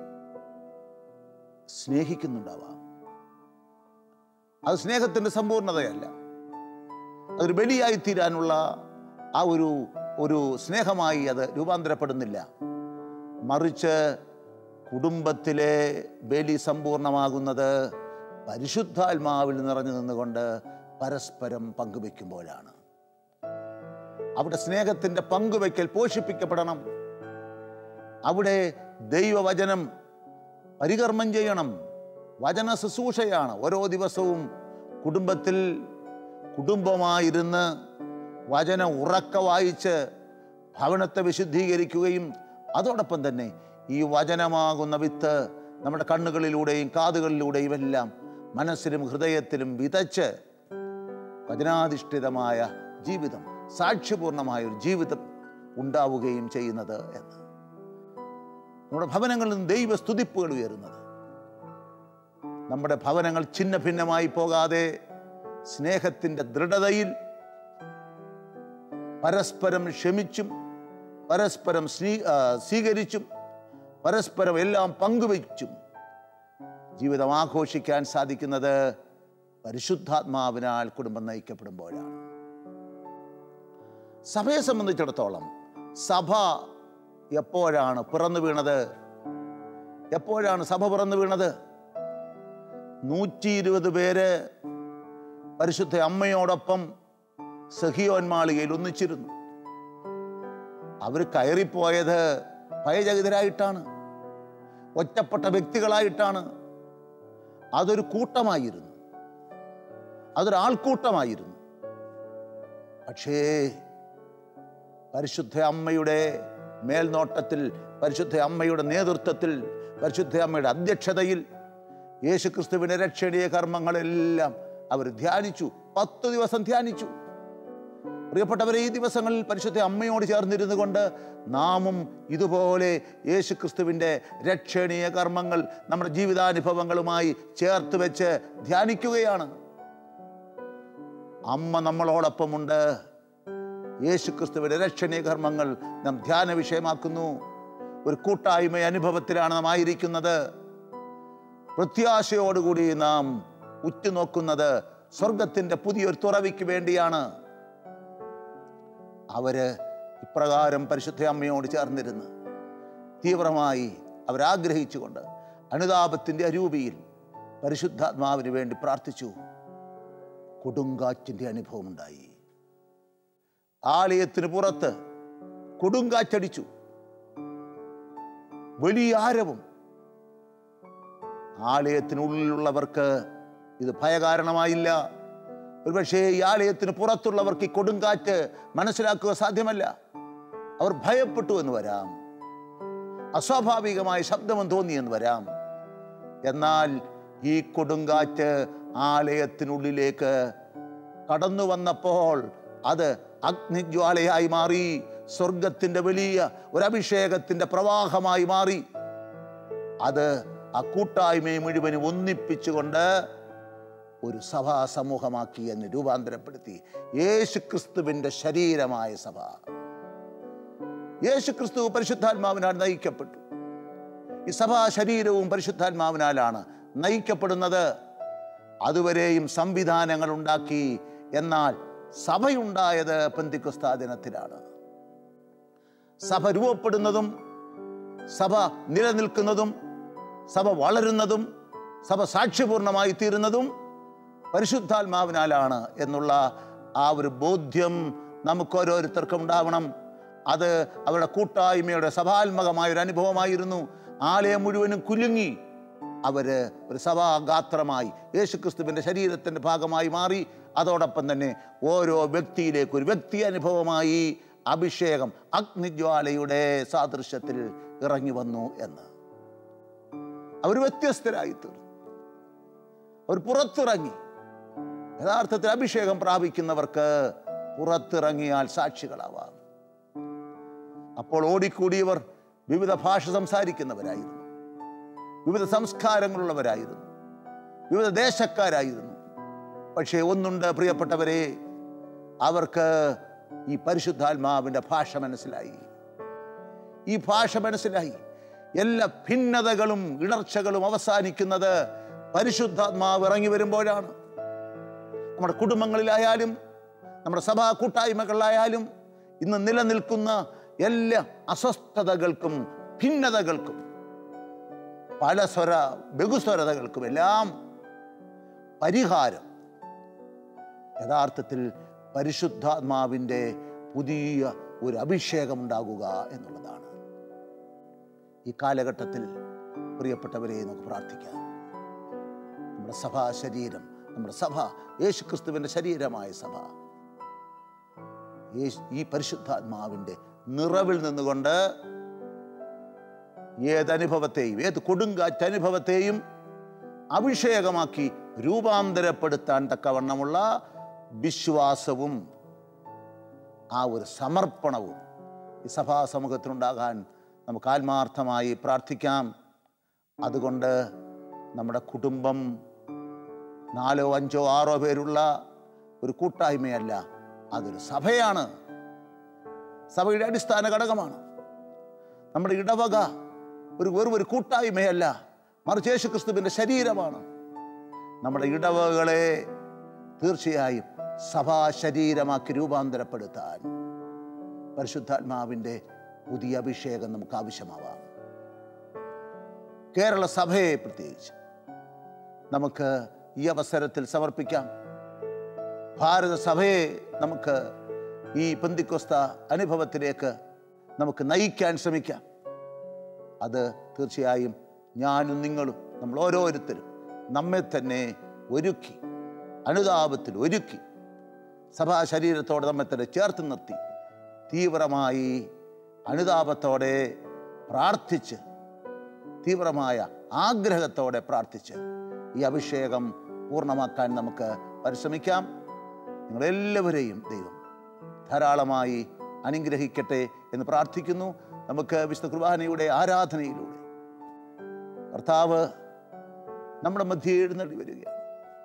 സ്നേഹിക്കുന്നുണ്ടാവാം അത് സ്നേഹത്തിൻ്റെ സമ്പൂർണതയല്ല അതൊരു ബലിയായി തീരാനുള്ള ആ ഒരു ഒരു സ്നേഹമായി അത് രൂപാന്തരപ്പെടുന്നില്ല മറിച്ച് കുടുംബത്തിലെ ബലി സമ്പൂർണമാകുന്നത് പരിശുദ്ധാത്മാവിൽ നിറഞ്ഞു നിന്നുകൊണ്ട് പരസ്പരം പങ്കുവെക്കുമ്പോഴാണ് അവിടെ സ്നേഹത്തിൻ്റെ പങ്കുവയ്ക്കൽ പോഷിപ്പിക്കപ്പെടണം അവിടെ ദൈവവചനം പരികർമ്മം ചെയ്യണം വചന ശുശ്രൂഷയാണ് ഓരോ ദിവസവും കുടുംബത്തിൽ കുടുംബമായിരുന്ന് വചന ഉറക്ക വായിച്ച് ഭവനത്തെ വിശുദ്ധീകരിക്കുകയും അതോടൊപ്പം തന്നെ ഈ വചനമാകുന്ന വിത്ത് നമ്മുടെ കണ്ണുകളിലൂടെയും കാതുകളിലൂടെയും എല്ലാം മനസ്സിലും ഹൃദയത്തിലും വിതച്ച് വചനാധിഷ്ഠിതമായ ജീവിതം സാക്ഷ്യപൂർണമായ ഒരു ജീവിതം ഉണ്ടാവുകയും ചെയ്യുന്നത് എന്ന് നമ്മുടെ ഭവനങ്ങളിൽ നിന്ന് ദൈവസ്തുതിപ്പുകൾ ഉയരുന്നത് നമ്മുടെ ഭവനങ്ങൾ ഛിന്ന ഭിന്നമായി പോകാതെ സ്നേഹത്തിൻ്റെ ദൃഢതയിൽ പരസ്പരം ക്ഷമിച്ചും പരസ്പരം സ്വീ ആ, സ്വീകരിച്ചും പരസ്പരം എല്ലാം പങ്കുവയ്ച്ചും ജീവിതം ആഘോഷിക്കാൻ സാധിക്കുന്നത് പരിശുദ്ധാത്മാവിനാൽ കുടുംബം നയിക്കപ്പെടുമ്പോഴാണ് സഭയെ സംബന്ധിച്ചിടത്തോളം സഭ എപ്പോഴാണ് പിറന്നു വീണത് എപ്പോഴാണ് സഭ പിറന്നു വീണത് നൂറ്റി ഇരുപത് പേര് പരിശുദ്ധ അമ്മയോടൊപ്പം സഹിയോൻ മാളികയിൽ ഒന്നിച്ചിരുന്നു അവർ കയറിപ്പോയത് ഭയചകിതരായിട്ടാണ് ഒറ്റപ്പെട്ട വ്യക്തികളായിട്ടാണ് അതൊരു കൂട്ടമായിരുന്നു അതൊരു ആൾക്കൂട്ടമായിരുന്നു പക്ഷേ പരിശുദ്ധ അമ്മയുടെ മേൽനോട്ടത്തിൽ പരിശുദ്ധ അമ്മയുടെ നേതൃത്വത്തിൽ പരിശുദ്ധ അമ്മയുടെ അധ്യക്ഷതയിൽ യേശുക്രിസ്തുവിൻ്റെ രക്ഷണീയ കർമ്മങ്ങളെല്ലാം അവർ ധ്യാനിച്ചു പത്ത് ദിവസം ധ്യാനിച്ചു പ്രിയപ്പെട്ടവരെ ഈ ദിവസങ്ങളിൽ പരിശുദ്ധ അമ്മയോട് ചേർന്നിരുന്നു കൊണ്ട് നാമും ഇതുപോലെ യേശു ക്രിസ്തുവിൻ്റെ രക്ഷണീയ കർമ്മങ്ങൾ നമ്മുടെ ജീവിതാനുഭവങ്ങളുമായി ചേർത്ത് വെച്ച് ധ്യാനിക്കുകയാണ് അമ്മ നമ്മളോടൊപ്പമുണ്ട് യേശു ക്രിസ്തുവിൻ്റെ രക്ഷണീയ കർമ്മങ്ങൾ നാം ധ്യാന വിഷയമാക്കുന്നു ഒരു കൂട്ടായ്മ അനുഭവത്തിലാണ് നാം ആയിരിക്കുന്നത് പ്രത്യാശയോടുകൂടി നാം ഉറ്റുനോക്കുന്നത് സ്വർഗത്തിൻ്റെ പുതിയൊരു തുറവിക്ക് വേണ്ടിയാണ് അവര് ഇപ്രകാരം പരിശുദ്ധ അമ്മയോട് ചേർന്നിരുന്ന് തീവ്രമായി അവരാഗ്രഹിച്ചുകൊണ്ട് അനുതാപത്തിൻ്റെ അരൂപിയിൽ പരിശുദ്ധാത്മാവിന് വേണ്ടി പ്രാർത്ഥിച്ചു കൊടുങ്കാറ്റിൻ്റെ അനുഭവമുണ്ടായി ആലയത്തിന് പുറത്ത് കൊടുങ്കാറ്റടിച്ചു വലിയ ആരവും ആലയത്തിനുള്ളിലുള്ളവർക്ക് ഇത് ഭയകാരണമായില്ല ഒരുപക്ഷേ ഈ ആലയത്തിന് പുറത്തുള്ളവർക്ക് ഈ കൊടുങ്കാറ്റ് മനസ്സിലാക്കുക സാധ്യമല്ല അവർ ഭയപ്പെട്ടു എന്ന് വരാം അസ്വാഭാവികമായ ശബ്ദം തോന്നിയെന്ന് വരാം എന്നാൽ ഈ കൊടുങ്കാറ്റ് ആലയത്തിനുള്ളിലേക്ക് കടന്നു വന്നപ്പോൾ അത് അഗ്നിജ്വാലയായി മാറി സ്വർഗത്തിന്റെ വലിയ ഒരു അഭിഷേകത്തിന്റെ പ്രവാഹമായി മാറി അത് ആ കൂട്ടായ്മയെ മുഴുവനും ഒന്നിപ്പിച്ചുകൊണ്ട് ഒരു സഭാ സമൂഹമാക്കി എന്ന് രൂപാന്തരപ്പെടുത്തി യേശു ക്രിസ്തുവിൻ്റെ ശരീരമായ സഭ യേശു ക്രിസ്തു പരിശുദ്ധാത്മാവിനാൽ നയിക്കപ്പെട്ടു ഈ സഭാ ശരീരവും പരിശുദ്ധാത്മാവിനാലാണ് നയിക്കപ്പെടുന്നത് അതുവരെയും സംവിധാനങ്ങൾ ഉണ്ടാക്കി എന്നാൽ സഭയുണ്ടായത് പെന്തിക്കുസ്താ ദിനത്തിലാണ് സഭ രൂപപ്പെടുന്നതും സഭ നിലനിൽക്കുന്നതും സഭ വളരുന്നതും സഭ സാക്ഷ്യപൂർണമായി തീരുന്നതും പരിശുദ്ധാത്മാവിനാലാണ് എന്നുള്ള ആ ഒരു ബോധ്യം നമുക്ക് ഓരോരുത്തർക്കും ഉണ്ടാവണം അത് അവരുടെ കൂട്ടായ്മയുടെ സഭാത്മകമായ ഒരു അനുഭവമായിരുന്നു ആലയം മുഴുവനും കുലുങ്ങി അവര് ഒരു സഭാഗാത്രമായി യേശുക്രിസ്തുവിൻ്റെ ശരീരത്തിൻ്റെ ഭാഗമായി മാറി അതോടൊപ്പം തന്നെ ഓരോ വ്യക്തിയിലേക്ക് ഒരു വ്യക്തി അനുഭവമായി അഭിഷേകം അഗ്നിജ്വാലയുടെ സാദൃശ്യത്തിൽ ഇറങ്ങി വന്നു എന്ന് അവർ വ്യത്യസ്തരായി തീർന്നു അവർ പുറത്തിറങ്ങി യഥാർത്ഥത്തിൽ അഭിഷേകം പ്രാപിക്കുന്നവർക്ക് പുറത്തിറങ്ങിയാൽ സാക്ഷികളാവാം അപ്പോൾ ഓടിക്കൂടിയവർ വിവിധ ഭാഷ സംസാരിക്കുന്നവരായിരുന്നു വിവിധ സംസ്കാരങ്ങളുള്ളവരായിരുന്നു വിവിധ ദേശക്കാരായിരുന്നു പക്ഷേ ഒന്നുണ്ട് പ്രിയപ്പെട്ടവരെ അവർക്ക് ഈ പരിശുദ്ധാത്മാവിൻ്റെ ഭാഷ മനസ്സിലായി ഈ ഭാഷ മനസ്സിലായി എല്ലാ ഭിന്നതകളും ഇടർച്ചകളും അവസാനിക്കുന്നത് പരിശുദ്ധാത്മാവ് ഇറങ്ങി വരുമ്പോഴാണ് നമ്മുടെ കുടുംബങ്ങളിലായാലും നമ്മുടെ സഭാ കൂട്ടായ്മകളിലായാലും ഇന്ന് നിലനിൽക്കുന്ന എല്ലാ അസ്വസ്ഥതകൾക്കും ഭിന്നതകൾക്കും പലസ്വര ബഹുസ്വരതകൾക്കും എല്ലാം പരിഹാരം യഥാർത്ഥത്തിൽ പരിശുദ്ധാത്മാവിൻ്റെ പുതിയ ഒരു അഭിഷേകം ഉണ്ടാകുക എന്നുള്ളതാണ് ഈ കാലഘട്ടത്തിൽ പ്രിയപ്പെട്ടവരെ നമുക്ക് പ്രാർത്ഥിക്കാം നമ്മുടെ സഭാ ശരീരം നമ്മുടെ സഭ യേശുക്രിസ്തുവിൻ്റെ ശരീരമായ സഭ യേശു- ഈ പരിശുദ്ധാത്മാവിൻ്റെ നിറവിൽ നിന്നുകൊണ്ട് ഏതനുഭവത്തെയും ഏത് കൊടുങ്കാറ്റ് അനുഭവത്തെയും അഭിഷേകമാക്കി രൂപാന്തരപ്പെടുത്താൻ തക്കവണ്ണമുള്ള വിശ്വാസവും ആ ഒരു സമർപ്പണവും ഈ സഭാ സമൂഹത്തിനുണ്ടാകാൻ നമുക്ക് ആത്മാർത്ഥമായി പ്രാർത്ഥിക്കാം അതുകൊണ്ട് നമ്മുടെ കുടുംബം നാലോ അഞ്ചോ ആറോ പേരുള്ള ഒരു കൂട്ടായ്മയല്ല അതൊരു സഭയാണ് സഭയുടെ അടിസ്ഥാന ഘടകമാണ് നമ്മുടെ ഇടവക ഒരു വെറും ഒരു കൂട്ടായ്മയല്ല മറിച്ച് യേശു ക്രിസ്തുവിൻ്റെ ശരീരമാണ് നമ്മുടെ ഇടവകളെ തീർച്ചയായും സഭാ ശരീരമാക്കി രൂപാന്തരപ്പെടുത്താൻ പരിശുദ്ധാത്മാവിൻ്റെ പുതിയ അഭിഷേകം നമുക്ക് ആവശ്യമാവാം കേരള സഭയെ പ്രത്യേകിച്ച് നമുക്ക് ഈ അവസരത്തിൽ സമർപ്പിക്കാം ഭാരത സഭയെ നമുക്ക് ഈ പന്തിക്കൊസ്ത അനുഭവത്തിലേക്ക് നമുക്ക് നയിക്കാൻ ശ്രമിക്കാം അത് തീർച്ചയായും ഞാനും നിങ്ങളും നമ്മൾ ഓരോരുത്തരും നമ്മെ തന്നെ ഒരുക്കി അനുതാപത്തിൽ ഒരുക്കി സഭാ ശരീരത്തോടെ നമ്മെ തന്നെ ചേർത്ത് നിർത്തി തീവ്രമായി അനുതാപത്തോടെ പ്രാർത്ഥിച്ച് തീവ്രമായ ആഗ്രഹത്തോടെ പ്രാർത്ഥിച്ച് ഈ അഭിഷേകം പൂർണ്ണമാക്കാൻ നമുക്ക് പരിശ്രമിക്കാം നിങ്ങളെല്ലാവരെയും ദൈവം ധാരാളമായി അനുഗ്രഹിക്കട്ടെ എന്ന് പ്രാർത്ഥിക്കുന്നു നമുക്ക് വിശുദ്ധ കുർബാനയുടെ ആരാധനയിലൂടെ കർത്താവ് നമ്മുടെ മധ്യേ എഴുന്നള്ളി വരികയാണ്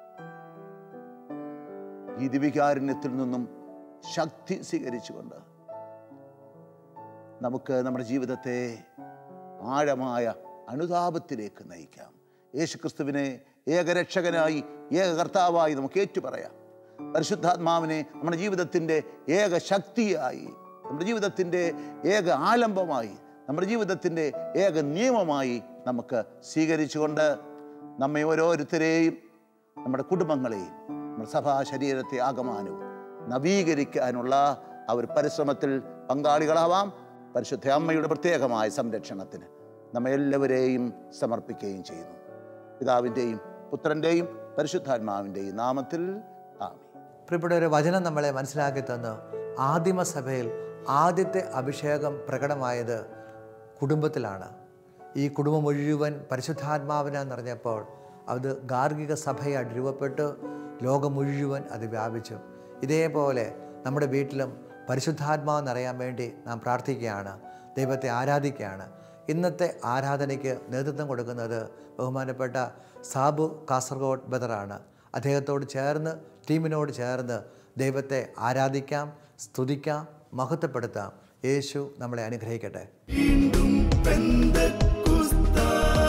ഈ ദിവികാരുണ്യത്തിൽ നിന്നും ശക്തി സ്വീകരിച്ചുകൊണ്ട് നമുക്ക് നമ്മുടെ ജീവിതത്തെ ആഴമായ അനുതാപത്തിലേക്ക് നയിക്കാം യേശുക്രിസ്തുവിനെ ഏകരക്ഷകനായി ഏക കർത്താവായി നമുക്ക് ഏറ്റുപറയാം പരിശുദ്ധാത്മാവിനെ നമ്മുടെ ജീവിതത്തിൻ്റെ ഏക ശക്തിയായി നമ്മുടെ ജീവിതത്തിൻ്റെ ഏക ആലംബമായി നമ്മുടെ ജീവിതത്തിൻ്റെ ഏക നിയമമായി നമുക്ക് സ്വീകരിച്ചുകൊണ്ട് നമ്മെ ഓരോരുത്തരെയും നമ്മുടെ കുടുംബങ്ങളെയും നമ്മുടെ സഭാ ശരീരത്തെ ആകമാനവും നവീകരിക്കാനുള്ള ആ ഒരു പരിശ്രമത്തിൽ പങ്കാളികളാവാം പരിശുദ്ധ അമ്മയുടെ പ്രത്യേകമായ സംരക്ഷണത്തിന് നമ്മെ എല്ലാവരെയും സമർപ്പിക്കുകയും ചെയ്യുന്നു പിതാവിൻ്റെയും പുത്രൻ്റെയും പരിശുദ്ധാത്മാവിൻ്റെയും നാമത്തിൽ ആമി പ്രിയപ്പെട്ട വചനം നമ്മളെ മനസ്സിലാക്കി തന്നു ആദിമസഭയിൽ ആദ്യത്തെ അഭിഷേകം പ്രകടമായത് കുടുംബത്തിലാണ് ഈ കുടുംബം മുഴുവൻ പരിശുദ്ധാത്മാവിനെ നിറഞ്ഞപ്പോൾ അത് ഗാർഹിക സഭയായിട്ട് രൂപപ്പെട്ട് ലോകം മുഴുവൻ അത് വ്യാപിച്ചു ഇതേപോലെ നമ്മുടെ വീട്ടിലും പരിശുദ്ധാത്മാവ് നിറയാൻ വേണ്ടി നാം പ്രാർത്ഥിക്കുകയാണ് ദൈവത്തെ ആരാധിക്കുകയാണ് ഇന്നത്തെ ആരാധനയ്ക്ക് നേതൃത്വം കൊടുക്കുന്നത് ബഹുമാനപ്പെട്ട സാബു കാസർഗോഡ് ബദറാണ് അദ്ദേഹത്തോട് ചേർന്ന് ടീമിനോട് ചേർന്ന് ദൈവത്തെ ആരാധിക്കാം സ്തുതിക്കാം മഹത്വപ്പെടുത്താം യേശു നമ്മളെ അനുഗ്രഹിക്കട്ടെ വീണ്ടും പെന്തക്കുസ്ത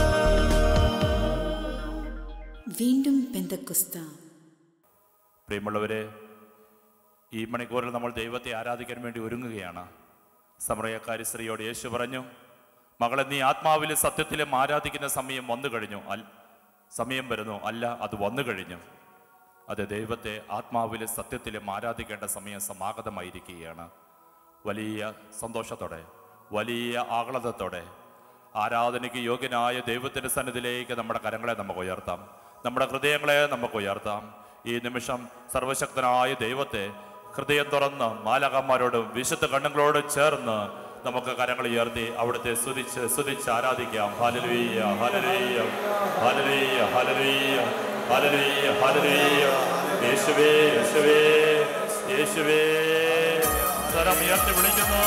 വീണ്ടും പെന്തക്കുസ്ത പ്രിയമുള്ളവരെ ഈ മണിക്കൂറിൽ നമ്മൾ ദൈവത്തെ ആരാധിക്കാൻ വേണ്ടി ഒരുങ്ങുകയാണ് സമറയക്കാരി സ്ത്രീയോട് യേശു പറഞ്ഞു മകളെ നീ ആത്മാവിലും സത്യത്തിലും ആരാധിക്കുന്ന സമയം വന്നു കഴിഞ്ഞു അൽ സമയം വരുന്നു അല്ല അത് വന്നു കഴിഞ്ഞു അത് ദൈവത്തെ ആത്മാവിലും സത്യത്തിലും ആരാധിക്കേണ്ട സമയം സമാഗതമായിരിക്കുകയാണ് വലിയ സന്തോഷത്തോടെ വലിയ ആഹ്ലാദത്തോടെ ആരാധനയ്ക്ക് യോഗ്യനായ ദൈവത്തിൻ്റെ സന്നിധിയിലേക്ക് നമ്മുടെ കരങ്ങളെ നമുക്ക് ഉയർത്താം നമ്മുടെ ഹൃദയങ്ങളെ നമുക്ക് ഉയർത്താം ഈ നിമിഷം സർവശക്തനായ ദൈവത്തെ ഹൃദയം തുറന്ന് മാലകന്മാരോടും വിശുദ്ധ കണ്ണുകളോടും ചേർന്ന് നമുക്ക് കരങ്ങൾ ഉയർത്തി അവിടുത്തെ സ്തുതിച്ച് സ്തുതിച്ച് ആരാധിക്കാം ഹലലുയ്യ ഹലലുയ്യ ഹലലുയ്യ ഹലലുയ്യ ഹലലുയ്യ ഹലലുയ്യ യേശുവേ യേശുവേ യേശുവേ സ്വരം ഉയർത്തി വിളിക്കുന്നു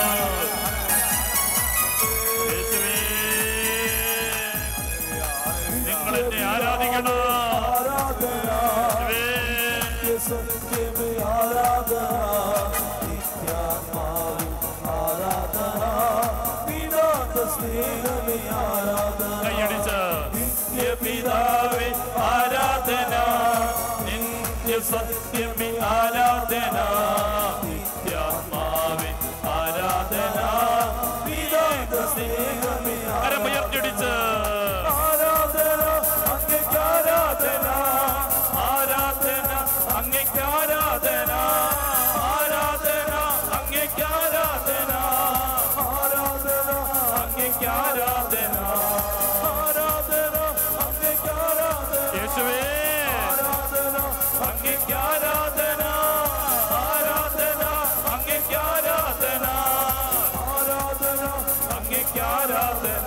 യേശുവേ നിങ്ങൾ എന്നെ ആരാധിക്കണം യേശുവേ കൈയടിച്ച് നിത്യപിതാവേ ആരാധന നിത്യ സത്യമേ ആരാധന നിത്യാത്മാവേ ആരാധന വിദാന്ത സ്നേഹമേ കരമുയർത്തിയടിച്ച് ആരാധന അങ്ങേക്ക് ആരാധന ആരാധന അങ്ങേക്ക് ആരാധന ആരാധന അങ്ങേക്ക് ആരാധന ആരാധന അങ്ങേക്ക് ആരാധന ആരാധന അങ്ങേക്ക് ആരാധന യേശുവേ ആരാധന അങ്ങേക്ക് ആരാധന ആരാധന അങ്ങേക്ക് ആരാധന ആരാധന അങ്ങേക്ക് ആരാധന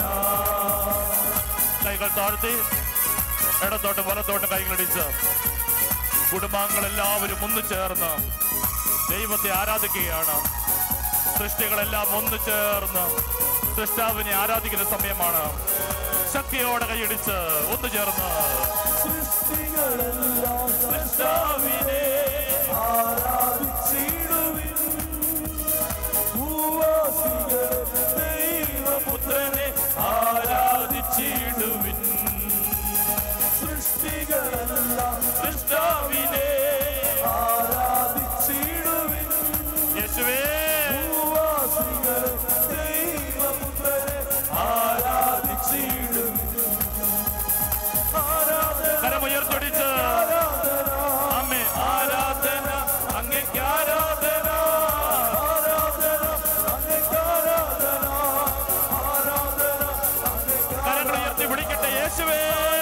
കൈകൾ താഴ്ത്തി ഇടത്തോട്ട് വലത്തോട്ട് കൈകളടിച്ച് കുടുംബാംഗങ്ങളെല്ലാവരും ഒന്ന് ചേർന്ന് ദൈവത്തെ ആരാധിക്കുകയാണ് സൃഷ്ടികളെല്ലാം ഒന്ന് ചേർന്ന് സൃഷ്ടാവിനെ ആരാധിക്കുന്ന സമയമാണ് ശക്തിയോടെ കൈയടിച്ച് ഒന്ന് ചേർന്ന് സൃഷ്ടാവിനെ ദൈവപുത്രനെ ആരാധിച്ചിടുവിൻ സൃഷ്ടികളെല്ലാം സൃഷ്ടാവിനെ ആരാധിച്ചിടുവിൻ യേശുവേ ദൈവപുത്രനെ ആരാധിച്ചിടുവിൻ കരമുയർത്തൊടിച്ച് അമ്മേ ആരാധന അങ്ങേക്ക് ആരാധന കരങ്ങൾ ഉയർത്തി പിടിക്കട്ടെ യേശുവേ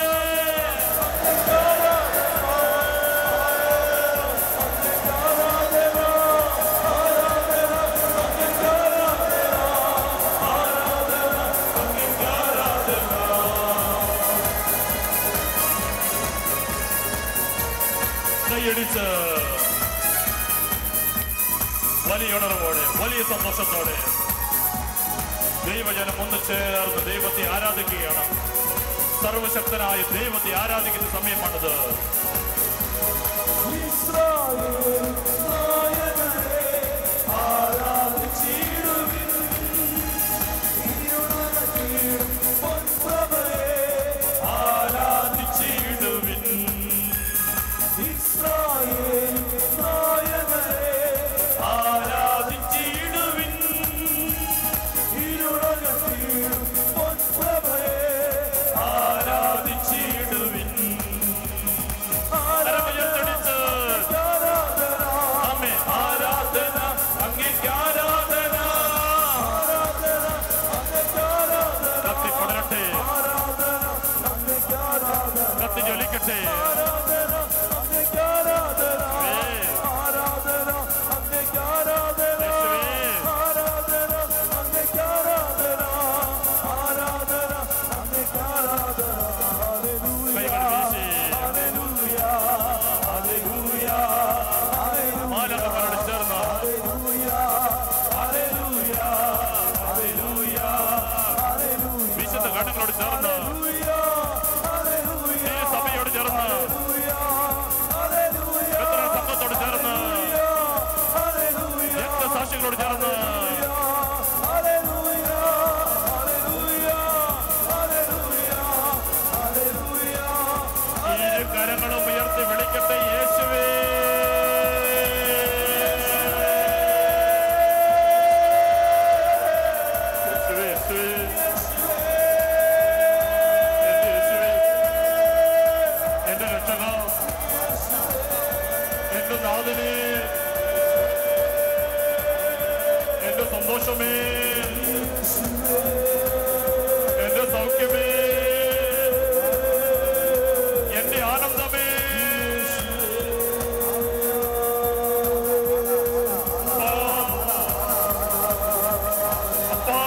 കൈയടിച്ച് വലിയ ഉണർവോടെ വലിയ സന്തോഷത്തോടെ ദൈവജനം ഒന്ന് ചേർന്ന് ദൈവത്തെ ആരാധിക്കുകയാണ് സർവശക്തനായ ദൈവത്തെ ആരാധിക്കുന്ന സമയമാണിത് ആരാധിച്ചിടുവിൻ ആരാധിച്ചിടുവിൻ ആരാധിച്ചിടുവിൻ കരമുയർത്തടിച്ച് അമ്മേ ആരാധന അങ്ങേക്ക് ആരാധന കത്തി പടരട്ടെ കത്തി ജ്വലിക്കട്ടെ കൈകൾ വീശി മാലകമാരോട് ചേർന്ന് വിശുദ്ധ ഘട്ടങ്ങളോട് ചേർന്ന് ഈ സഭയോട് ചേർന്ന് എത്ര സംഘത്തോട് ചേർന്ന് രക്തസാക്ഷികളോട് ചേർന്ന് ഇരു കരങ്ങളും ഉയർത്തി വിളിക്കട്ടെ യേശുവേ യേശുവേ, യേശുവേ. എന്റെ യേശുവേ. എന്റെ രക്ഷക എന്റെ നാഥനെ എന്റെ സന്തോഷമേ എന്റെ സൗഖ്യമേ എന്റെ ആനന്ദമേ അപ്പാ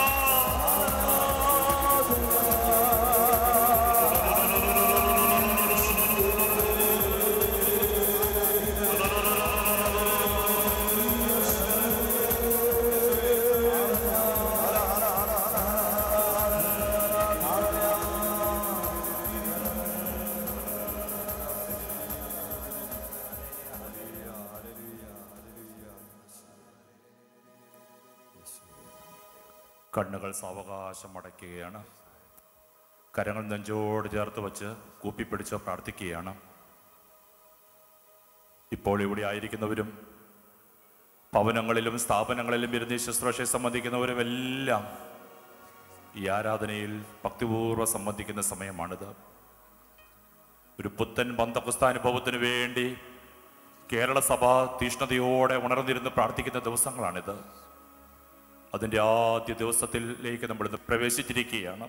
കണ്ണുകൾ സാവകാശം അടയ്ക്കുകയാണ് കരങ്ങൾ നെഞ്ചോട് ചേർത്ത് വച്ച് കൂപ്പിപ്പിടിച്ച് പ്രാർത്ഥിക്കുകയാണ് ഇപ്പോൾ ഇവിടെ ആയിരിക്കുന്നവരും ഭവനങ്ങളിലും സ്ഥാപനങ്ങളിലും ഇരുന്ന് ഈ ശുശ്രൂഷയെ സംബന്ധിക്കുന്നവരും എല്ലാം ഈ ആരാധനയിൽ ഭക്തിപൂർവ്വം സംബന്ധിക്കുന്ന സമയമാണിത് ഒരു പുത്തൻ ബന്ധപുസ്താനുഭവത്തിന് വേണ്ടി കേരള സഭ തീഷ്ണതയോടെ ഉണർന്നിരുന്ന് പ്രാർത്ഥിക്കുന്ന ദിവസങ്ങളാണിത് അതിൻ്റെ ആദ്യ ദിവസത്തിലേക്ക് നമ്മൾ ഇന്ന് പ്രവേശിച്ചിരിക്കുകയാണ്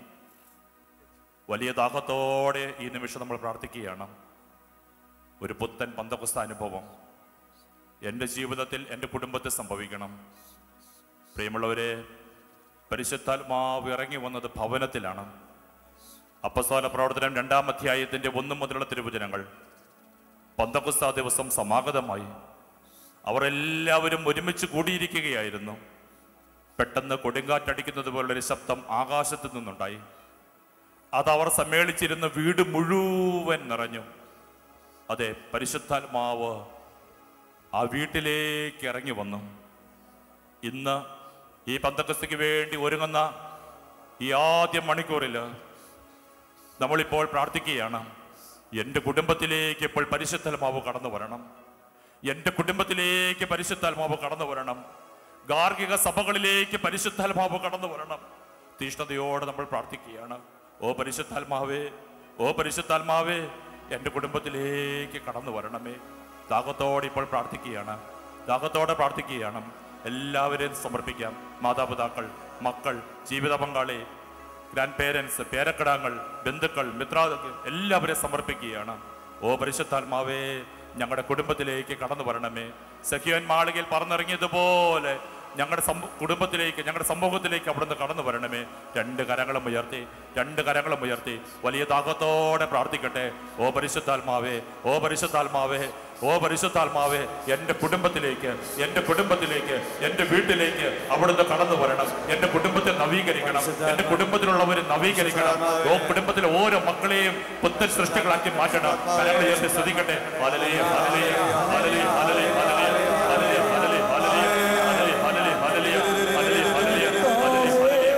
വലിയ ദാഹത്തോടെ ഈ നിമിഷം നമ്മൾ പ്രാർത്ഥിക്കുകയാണ് ഒരു പുത്തൻ പന്തകുസ്ത അനുഭവം എൻ്റെ ജീവിതത്തിൽ എൻ്റെ കുടുംബത്തിൽ സംഭവിക്കണം പ്രിയമുള്ളവരെ പരിശുദ്ധാത്മാവ് ഇറങ്ങി വന്നത് ഭവനത്തിലാണ് അപ്പസ്തോല പ്രവർത്തനം രണ്ടാം അധ്യായത്തിൻ്റെ ഒന്നു മുതലുള്ള തിരുവചനങ്ങൾ പന്തകുസ്ത ദിവസം സമാഗതമായി അവർ എല്ലാവരും ഒരുമിച്ച് കൂടിയിരിക്കുകയായിരുന്നു പെട്ടെന്ന് കൊടുങ്കാറ്റടിക്കുന്നത് പോലുള്ളൊരു ശബ്ദം ആകാശത്ത് നിന്നുണ്ടായി അത് അവർ സമ്മേളിച്ചിരുന്ന വീട് മുഴുവൻ നിറഞ്ഞു അതെ പരിശുദ്ധാത്മാവ് ആ വീട്ടിലേക്ക് ഇറങ്ങി വന്നു ഇന്ന് ഈ പന്തക്കസ്തിക്ക് വേണ്ടി ഒരുങ്ങുന്ന ഈ ആദ്യ മണിക്കൂറിൽ നമ്മളിപ്പോൾ പ്രാർത്ഥിക്കുകയാണ് എൻ്റെ കുടുംബത്തിലേക്ക് ഇപ്പോൾ പരിശുദ്ധാത്മാവ് കടന്നു വരണം എൻ്റെ കുടുംബത്തിലേക്ക് പരിശുദ്ധാത്മാവ് കടന്നു വരണം ഗാർഹിക സഭകളിലേക്ക് പരിശുദ്ധാത്മാവ് കടന്നു വരണം തീഷ്ണതയോടെ നമ്മൾ പ്രാർത്ഥിക്കുകയാണ് ഓ പരിശുദ്ധാത്മാവേ ഓ പരിശുദ്ധാത്മാവേ എൻ്റെ കുടുംബത്തിലേക്ക് കടന്നു വരണമേ ദാഹത്തോടെ ഇപ്പോൾ പ്രാർത്ഥിക്കുകയാണ് ദാഹത്തോടെ പ്രാർത്ഥിക്കുകയാണ് എല്ലാവരെയും സമർപ്പിക്കാം മാതാപിതാക്കൾ മക്കൾ ജീവിത പങ്കാളി ഗ്രാൻഡ് പേരൻസ് പേരക്കിടാങ്ങൾ ബന്ധുക്കൾ മിത്രാദികൾ എല്ലാവരെയും സമർപ്പിക്കുകയാണ് ഓ പരിശുദ്ധാത്മാവേ ഞങ്ങളുടെ കുടുംബത്തിലേക്ക് കടന്നു വരണമേ സഖിയൻ മാളികയിൽ പറന്നിറങ്ങിയതുപോലെ ഞങ്ങളുടെ സമൂ- കുടുംബത്തിലേക്ക് ഞങ്ങളുടെ സമൂഹത്തിലേക്ക് അവിടുന്ന് കടന്നു വരണമേ രണ്ട് കരങ്ങളും ഉയർത്തി രണ്ട് കരങ്ങളും ഉയർത്തി വലിയ ദാഹത്തോടെ പ്രാർത്ഥിക്കട്ടെ ഓ പരിശുദ്ധാത്മാവേ ഓ പരിശുദ്ധാത്മാവേ ഓ പരിശുദ്ധാത്മാവേ എൻ്റെ കുടുംബത്തിലേക്ക് എൻ്റെ കുടുംബത്തിലേക്ക് എൻ്റെ വീട്ടിലേക്ക് അവിടുന്ന് കടന്നു വരണം എൻ്റെ കുടുംബത്തെ നവീകരിക്കണം എൻ്റെ കുടുംബത്തിലുള്ളവരെ നവീകരിക്കണം ഓ കുടുംബത്തിലെ ഓരോ മക്കളെയും പുത്തൻ സൃഷ്ടികളാക്കി മാറ്റണം കരങ്ങൾ ഉയർത്തി ശ്രദ്ധിക്കട്ടെ ഹല്ലേലൂയ, ഹല്ലേലൂയ, ഹല്ലേലൂയ, ഹല്ലേലൂയ, ഹല്ലേലൂയ, ഹല്ലേലൂയ, ഹല്ലേലൂയ, ഹല്ലേലൂയ, ഹല്ലേലൂയ, ഹല്ലേലൂയ, ഹല്ലേലൂയ, ഹല്ലേലൂയ, ഹല്ലേലൂയ,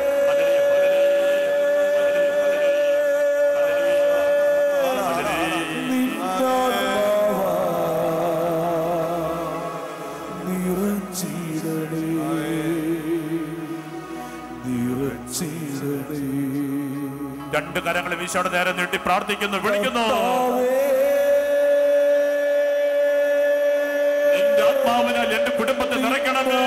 നിറച്ചിടണേ നിറച്ചിടണേ രണ്ട് കരങ്ങൾ വീശോടെ നേരെ നീട്ടി പ്രാർത്ഥിക്കുന്നു വിളിക്കുന്നു എന്റെ ആത്മാവിനാൽ എന്റെ കുടുംബത്തെ നിറയ്ക്കണമേ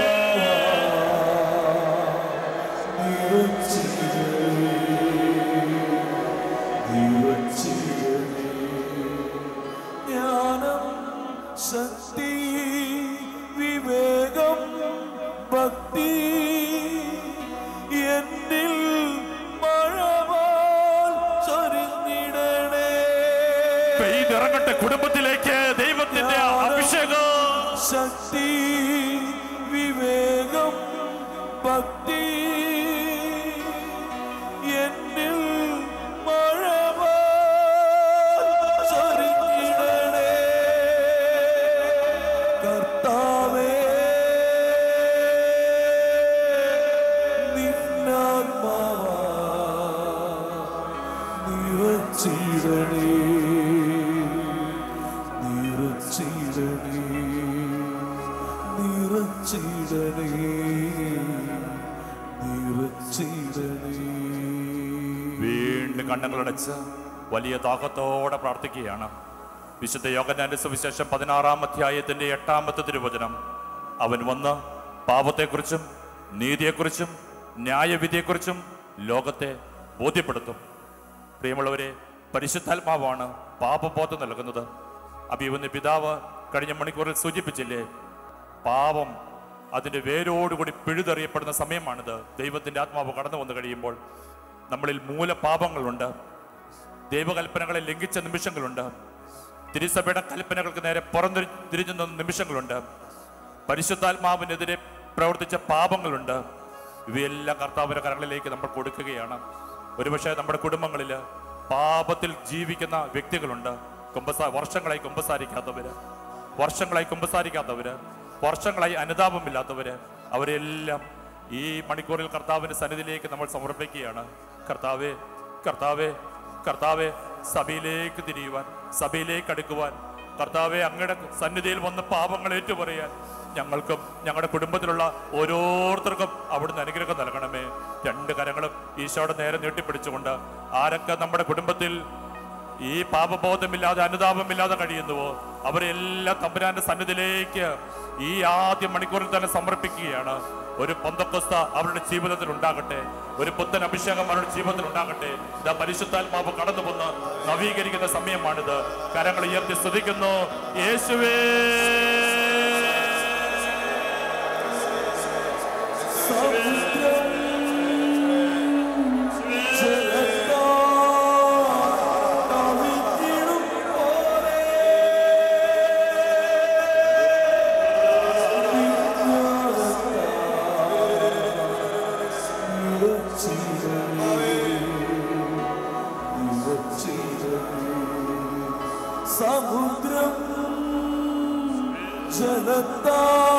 ജ്ഞാനം ശക്തി വിവേകം ഭക്തി എന്നിൽ മഴവാൽ ചൊരിഞ്ഞിടണേ പെയ്തിറങ്ങട്ടെ കുടുംബത്തിലേക്ക് ദൈവത്തിന്റെ അഭിഷേകം ശക്തി വിവേകം ഭക്തി എന്നിൽ മഴവാൽ ചൊരിഞ്ഞിടണേ കർത്താവേ നിന്നാത്മാവാ നിറച്ചിടണേ നിറച്ചിടണേ നിറച്ചിടണേ നിറച്ചിടണേ വീണ്ടും കണ്ണുകളടച്ച് വലിയ താകത്തോടെ പ്രാർത്ഥിക്കുകയാണ് വിശുദ്ധ യോഗനാന്റെ സുവിശേഷം പതിനാറാം അധ്യായത്തിന്റെ എട്ടാമത്തെ തിരുവചനം അവൻ വന്ന് പാപത്തെക്കുറിച്ചും നീതിയെക്കുറിച്ചും ന്യായവിധിയെക്കുറിച്ചും ലോകത്തെ ബോധ്യപ്പെടുത്തും പ്രിയമുള്ളവരെ പരിശുദ്ധാത്മാവാണ് പാപബോധം നൽകുന്നത് അഭിവന്ന് പിതാവ് കഴിഞ്ഞ മണിക്കൂറിൽ സൂചിപ്പിച്ചില്ലേ പാപം അതിൻ്റെ വേരോടുകൂടി പിഴുതെറിയപ്പെടുന്ന സമയമാണിത് ദൈവത്തിൻ്റെ ആത്മാവ് കടന്നു വന്നു കഴിയുമ്പോൾ നമ്മളിൽ മൂലപാപങ്ങളുണ്ട് ദൈവകൽപ്പനകളെ ലംഘിച്ച നിമിഷങ്ങളുണ്ട് തിരുസഭയുടെ കൽപ്പനകൾക്ക് നേരെ പുറംതിരി തിരിഞ്ഞു നിന്ന നിമിഷങ്ങളുണ്ട് പരിശുദ്ധാത്മാവിനെതിരെ പ്രവർത്തിച്ച പാപങ്ങളുണ്ട് ഇവയെല്ലാം കർത്താവിന്റെ കരങ്ങളിലേക്ക് നമ്മൾ കൊടുക്കുകയാണ് ഒരുപക്ഷെ നമ്മുടെ കുടുംബങ്ങളിൽ പാപത്തിൽ ജീവിക്കുന്ന വ്യക്തികളുണ്ട് കുമ്പസാ വർഷങ്ങളായി കുമ്പസാരിക്കാത്തവര് വർഷങ്ങളായി കുമ്പസാരിക്കാത്തവര് വർഷങ്ങളായി അനുതാപമില്ലാത്തവര് അവരെല്ലാം ഈ മണിക്കൂറിൽ കർത്താവിന്റെ സന്നിധിയിലേക്ക് നമ്മൾ സമർപ്പിക്കുകയാണ് കർത്താവേ കർത്താവേ കർത്താവെ സഭയിലേക്ക് തിരിയുവാൻ സഭയിലേക്ക് അടുക്കുവാൻ കർത്താവെ അങ്ങയുടെ സന്നിധിയിൽ വന്ന് പാപങ്ങൾ ഏറ്റുപറയാൻ ഞങ്ങൾക്കും ഞങ്ങളുടെ കുടുംബത്തിലുള്ള ഓരോരുത്തർക്കും അവിടുന്ന് അനുഗ്രഹം നൽകണമേ രണ്ട് കരങ്ങളും ഈശോയുടെ നേരെ നീട്ടിപ്പിടിച്ചുകൊണ്ട് ആരൊക്കെ നമ്മുടെ കുടുംബത്തിൽ ഈ പാപബോധമില്ലാതെ അനുതാപമില്ലാതെ കഴിയുന്നുവോ അവരെല്ലാം തമ്പുരാന്റെ സന്നിധിയിലേക്ക് ഈ ആദ്യ മണിക്കൂറിൽ തന്നെ സമർപ്പിക്കുകയാണ് ഒരു പൊന്തക്കൊസ്ത അവരുടെ ജീവിതത്തിൽ ഉണ്ടാകട്ടെ ഒരു പുത്തൻ അഭിഷേകം അവരുടെ ജീവിതത്തിൽ ഉണ്ടാകട്ടെ ഇതാ പരിശുദ്ധാത്മാവ് കടന്നു വന്ന് നവീകരിക്കുന്ന സമയമാണിത് കരങ്ങൾ ഉയർത്തി സ്തുതിക്കുന്നു യേശുവേ സമുദ്രം ജലത്താ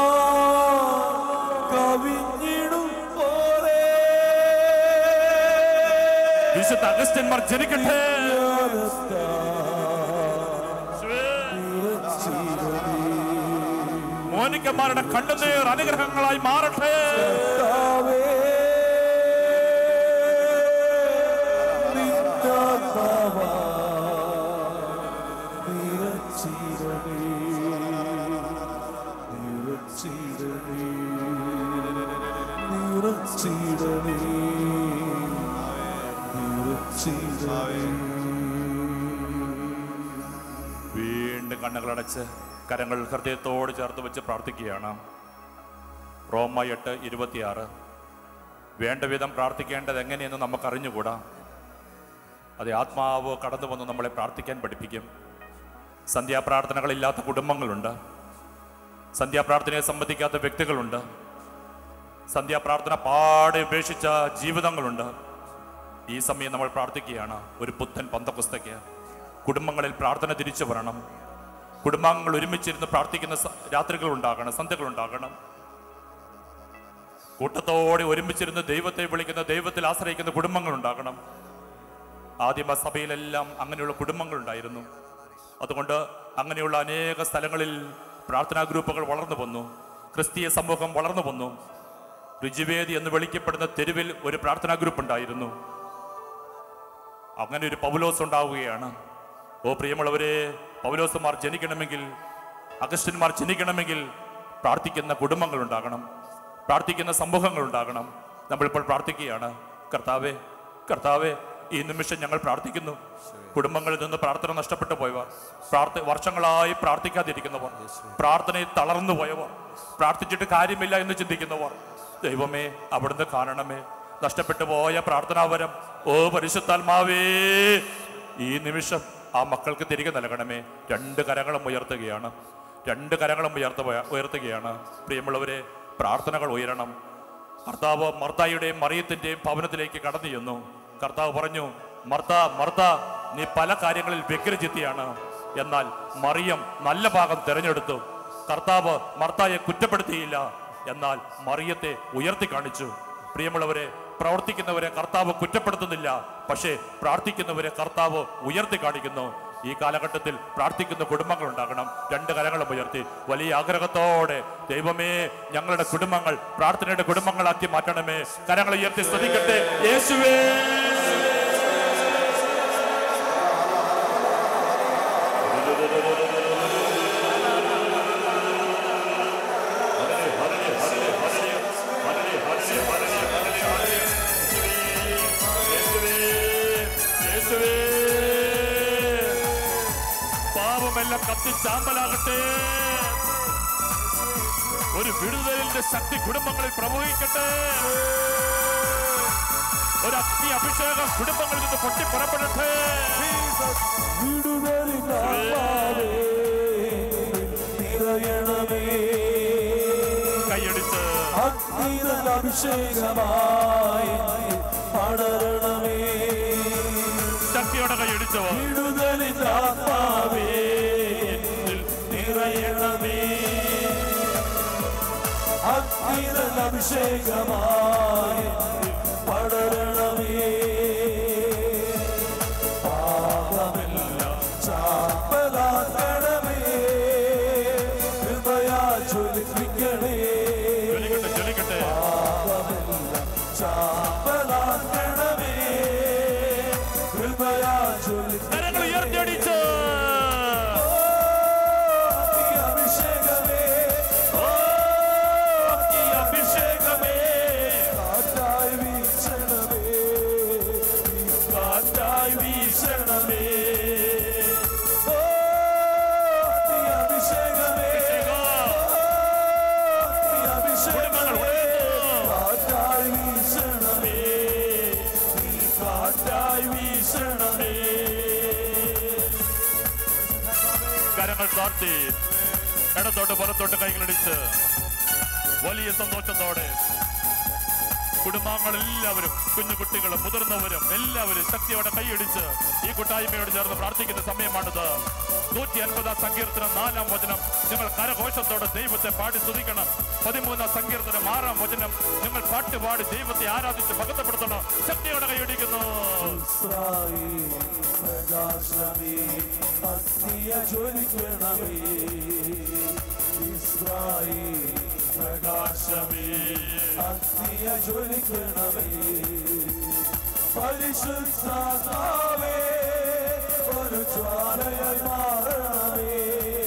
കവിഞ്ഞിടും പോലെ വിശുദ്ധ അഗസ്റ്റന്മാർ ജനിക്കട്ടെ മോനിക്കന്മാരുടെ കണ്ണുനീർ അനുഗ്രഹങ്ങളായി മാറട്ടെ കർത്താവേ, നിന്നാത്മാവാ നിറച്ചിടണേ, നിറച്ചിടണേ, നിറച്ചിടണേ, നിറച്ചിടണേ. വീണ്ടും കണ്ണുകളടച്ച് കരങ്ങൾ ഹൃദയത്തോട് ചേർത്ത് വെച്ച് പ്രാർത്ഥിക്കുകയാണ് റോമ എട്ട് ഇരുപത്തിയാറ് വേണ്ട വിധം പ്രാർത്ഥിക്കേണ്ടത് എങ്ങനെയെന്ന് നമുക്ക് അറിഞ്ഞുകൂടാ അത് ആത്മാവ് കടന്നു വന്ന് നമ്മളെ പ്രാർത്ഥിക്കാൻ പഠിപ്പിക്കും സന്ധ്യാപ്രാർത്ഥനകളില്ലാത്ത കുടുംബങ്ങളുണ്ട് സന്ധ്യാപ്രാർത്ഥനയെ സംബന്ധിക്കാത്ത വ്യക്തികളുണ്ട് സന്ധ്യാപ്രാർത്ഥന പാടെ ഉപേക്ഷിച്ച ജീവിതങ്ങളുണ്ട് ഈ സമയം നമ്മൾ പ്രാർത്ഥിക്കുകയാണ് ഒരു പുത്തൻ പന്തക്കുസ്തയ്ക്ക് കുടുംബങ്ങളിൽ പ്രാർത്ഥന തിരിച്ചു വരണം കുടുംബാംഗങ്ങൾ ഒരുമിച്ചിരുന്ന് പ്രാർത്ഥിക്കുന്ന സ- രാത്രികൾ ഉണ്ടാകണം സന്ധ്യകൾ ഉണ്ടാകണം കൂട്ടത്തോടെ ഒരുമിച്ചിരുന്ന് ദൈവത്തെ വിളിക്കുന്ന ദൈവത്തിൽ ആശ്രയിക്കുന്ന കുടുംബങ്ങൾ ഉണ്ടാകണം ആദിമ സഭയിലെല്ലാം അങ്ങനെയുള്ള കുടുംബങ്ങൾ ഉണ്ടായിരുന്നു അതുകൊണ്ട് അങ്ങനെയുള്ള അനേക സ്ഥലങ്ങളിൽ പ്രാർത്ഥനാ ഗ്രൂപ്പുകൾ വളർന്നു വന്നു ക്രിസ്തീയ സമൂഹം വളർന്നു വന്നു രുചിവേദി എന്ന് വിളിക്കപ്പെടുന്ന തെരുവിൽ ഒരു പ്രാർത്ഥനാ ഗ്രൂപ്പ് ഉണ്ടായിരുന്നു അങ്ങനെ ഒരു പൗലോസ് ഉണ്ടാവുകയാണ് ഓ പ്രിയമുള്ളവരെ പൗലോസുമാർ ജനിക്കണമെങ്കിൽ അഗസ്റ്റന്മാർ ജനിക്കണമെങ്കിൽ പ്രാർത്ഥിക്കുന്ന കുടുംബങ്ങൾ ഉണ്ടാകണം പ്രാർത്ഥിക്കുന്ന സമൂഹങ്ങൾ ഉണ്ടാകണം നമ്മളിപ്പോൾ പ്രാർത്ഥിക്കുകയാണ് കർത്താവേ കർത്താവേ ഈ നിമിഷം ഞങ്ങൾ പ്രാർത്ഥിക്കുന്നു കുടുംബങ്ങളിൽ നിന്ന് പ്രാർത്ഥന നഷ്ടപ്പെട്ടു പോയവർ പ്രാർത്ഥ വർഷങ്ങളായി പ്രാർത്ഥിക്കാതിരിക്കുന്നവർ പ്രാർത്ഥനയിൽ തളർന്നു പോയവർ പ്രാർത്ഥിച്ചിട്ട് കാര്യമില്ല എന്ന് ചിന്തിക്കുന്നവർ ദൈവമേ അവിടുന്ന് കാണണമേ നഷ്ടപ്പെട്ടു പോയ പ്രാർത്ഥനാവരം ഓ പരിശുദ്ധാത്മാവേ ഈ നിമിഷം ആ മക്കൾക്ക് തിരികെ നൽകണമേ രണ്ട് കരങ്ങളും ഉയർത്തുകയാണ് രണ്ട് കരങ്ങളും ഉയർത്ത ഉയർത്തുകയാണ് പ്രിയമുള്ളവരെ പ്രാർത്ഥനകൾ ഉയരണം കർത്താവ് മർത്തായുടെയും മറിയത്തിന്റെയും ഭവനത്തിലേക്ക് കടന്നു ചെന്നു കർത്താവ് പറഞ്ഞു മർത്ത മർത്ത നീ പല കാര്യങ്ങളിൽ വ്യഗ്രചിത്തിയാണ് എന്നാൽ മറിയം നല്ല ഭാഗം തിരഞ്ഞെടുത്തു കർത്താവ് മർത്തായെ കുറ്റപ്പെടുത്തിയില്ല എന്നാൽ മറിയത്തെ ഉയർത്തി കാണിച്ചു പ്രിയമുള്ളവരെ പ്രവർത്തിക്കുന്നവരെ കർത്താവ് കുറ്റപ്പെടുത്തുന്നില്ല പക്ഷേ പ്രാർത്ഥിക്കുന്നവരെ കർത്താവ് ഉയർത്തി കാണിക്കുന്നു ഈ കാലഘട്ടത്തിൽ പ്രാർത്ഥിക്കുന്ന കുടുംബങ്ങൾ ഉണ്ടാകണം രണ്ട് കരങ്ങളും ഉയർത്തി വലിയ ആഗ്രഹത്തോടെ ദൈവമേ ഞങ്ങളുടെ കുടുംബങ്ങൾ പ്രാർത്ഥനയുടെ കുടുംബങ്ങളാക്കി മാറ്റണമേ കരങ്ങൾ ഉയർത്തി സ്തുതിക്കട്ടെ യേശുവേ യേശുവേ ചാമ്പലാകട്ടെ ഒരു വിടുതലിന്റെ ശക്തി കുടുംബങ്ങളിൽ പ്രവഹിക്കട്ടെ ഒരു അഗ്നി അഭിഷേകം കുടുംബങ്ങളിൽ നിന്ന് പൊട്ടി പുറപ്പെടട്ടെ വിടുതലിനാത്മാവേ നിറയണമേ കൈയടിച്ച് അഗ്നിതൻ അഭിഷേകമായി പടരണമേ ശക്തിയോടെ കൈയടിച്ചവർ വിടുതലിന്റെ ആത്മാവേ എന്നിൽ നിറയണമേ അഗ്നിതൻ അഭിഷേകമായി പടരണമേ പാപമെല്ലാം ചാപ്പലാക്കണമേ കൃപയാ ജ്വലിപ്പിക്കണേ ജ്വലിക്കട്ടെ ജ്വലിക്കട്ടെ പാപമെല്ലാം ചാപ്പലാക്കണമേ കൃപയാ ജ്വലിപ്പിക്കണേ കരങ്ങൾ ഉയർത്തിയടിച്ച് അഭിഷേകമേ ഓ, ഈ അഭിഷേകമേ കാറ്റായി വീശണമേ കാറ്റായി വീശണമേ ഓ, നീ അഭിഷേകമേ നീ അഭിഷേകമേ കാറ്റായി വീശണമേ നീ കാറ്റായി വീശണമേ കരങ്ങൾ താഴ്ത്തി ഇടത്തോട്ട് പുറത്തോട്ട് കൈകളടിച്ച് വലിയ സന്തോഷത്തോടെ കുടുംബാംഗങ്ങൾ എല്ലാവരും കുഞ്ഞു കുട്ടികളും മുതിർന്നവരും എല്ലാവരും ശക്തിയോടെ കൈയടിച്ച് ഈ കൂട്ടായ്മയോട് ചേർന്ന് പ്രാർത്ഥിക്കുന്ന സമയമാണിത് നൂറ്റി അൻപതാം സങ്കീർത്തനം നാലാം വചനം നിങ്ങൾ കരഘോഷത്തോടെ ദൈവത്തെ പാടി സ്തുതിക്കണം പതിമൂന്നാം സങ്കീർത്തനം ആറാം വചനം നിങ്ങൾ പാട്ട് പാടി ദൈവത്തെ ആരാധിച്ച് ഭക്തപ്പെടുത്തണം ശക്തിയോടെ കൈയടിക്കുന്നു ഇസ്രായേൽ പ്രകാശമേ അഗ്നിയ ജ്വലിക്കണമേ ഇസ്രായേൽ പ്രകാശമേ അഗ്നിയ ജ്വലിക്കണമേ പരിശുദ്ധാത്മാവേ ഒരു ജ്വാലയായി മാറണമേ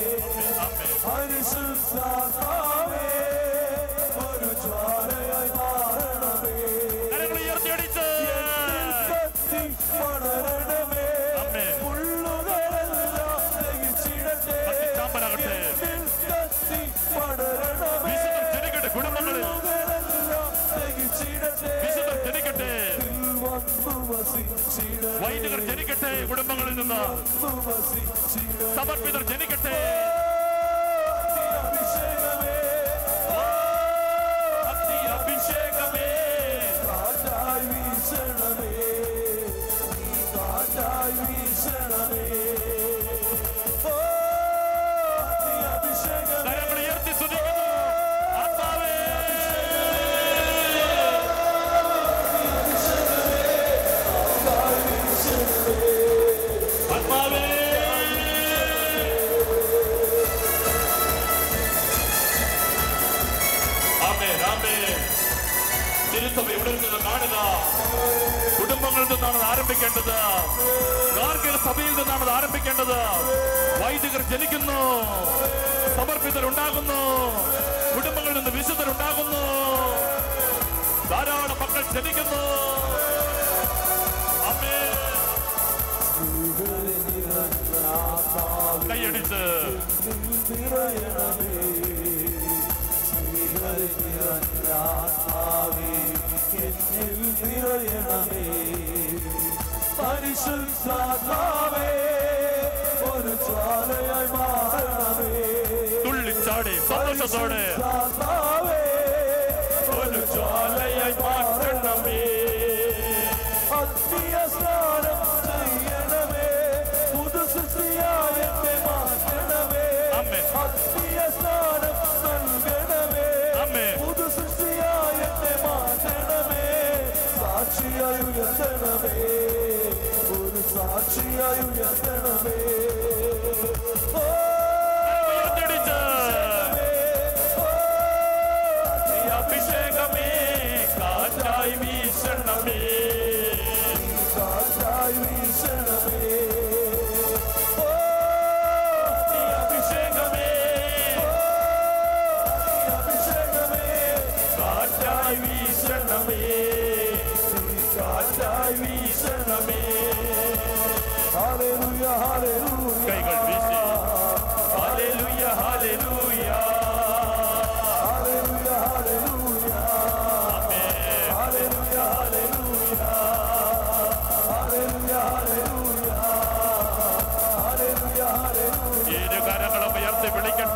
പരിശുദ്ധാത്മാവേ ഒരു ജ്വാലയായി മാറണമേ കരങ്ങൾ ഉയർത്തിയടിച്ച് കത്തി പടരണമേ ആമേൻ. മുള്ളുകളെല്ലാം ദഹിച്ചിടട്ടെ. കത്തിച്ചാമ്പലാകട്ടെ. എന്നിൽ കത്തി പടരണമേ വിശുദ്ധർ ജനിക്കട്ടെ കുടുംബങ്ങളിൽ മുള്ളുകളെല്ലാം ദഹിച്ചിടട്ടെ. വിശുദ്ധർ ജനിക്കട്ടെ ഇതിൽ വന്നു വസിച്ചിടട്ടെ. വൈദികർ ജനിക്കട്ടെ കുടുംബങ്ങളിൽ നിന്ന് വന്നു വസിച്ചിടട്ടെ. സമർപ്പിതർ ജനിക്കട്ടെ അഗ്നി അഭിഷേകമേ അഗ്നി അഭിഷേകമേ കാറ്റായി വീശണമേ നീ കാറ്റായി വീശണമേ ഓ നീ അഭിഷേകമേ കരങ്ങൾ ഉയർത്തി സ്തുതിക്കുന്നു ആത്മാവേ ആത്മാവേ ആമേൻ, ആമേൻ. തിരുസഭ ഇവിടെ നിന്ന് കാണുക കുടുംബങ്ങളിൽ നിന്നാണ് അത് ആരംഭിക്കേണ്ടത് ഗാർഹിക സഭയിൽ നിന്നാണ് അത് ആരംഭിക്കേണ്ടത് വൈദികർ ജനിക്കുന്നു സമർപ്പിതർ ഉണ്ടാകുന്നു കുടുംബങ്ങളിൽ നിന്ന് വിശുദ്ധർ ഉണ്ടാകുന്നു ധാരാളം മക്കൾ ജനിക്കുന്നു അമ്മേ കൈയടിച്ച് നിറയണമേ ശ്രീഹരി നിറഞ്ഞാത്മാവേ എന്നിൽ നിറയണമേ പരിശുദ്ധാത്മാവേ ഒരു ജ്വാലയായി മാറണമേ തുള്ളിച്ചാടി സന്തോഷത്തോടെ പരിശുദ്ധാത്മാവേ ഒരു ജ്വാലയായി മാറ്റണമേ ആത്മീയ സ്നാനം ചെയ്യണമേ പുതു സൃഷ്ടിയായി എന്നെ മാറ്റണമേ ആമേൻ. ആത്മീയ സ്നാനം നൽകണമേ ആമേൻ. പുതു സൃഷ്ടിയായി എന്നെ മാറ്റണമേ സാക്ഷിയായി ഉയർത്തണമേ ഒരു സാക്ഷിയായി ഉയർത്തണമേ ഓ ഉയർത്തിയടിച്ച് ഈ അഭിഷേകമേ കാറ്റായി വീശണമേ കാറ്റായി വീശണമേ ഓ ഈ അഭിഷേകമേ ഈ അഭിഷേകമേ കാറ്റായി വീശണമേ കാറ്റായി വീശണമേ ഹല്ലേലൂയ ഹല്ലേലൂയ കൈകൾ വീശി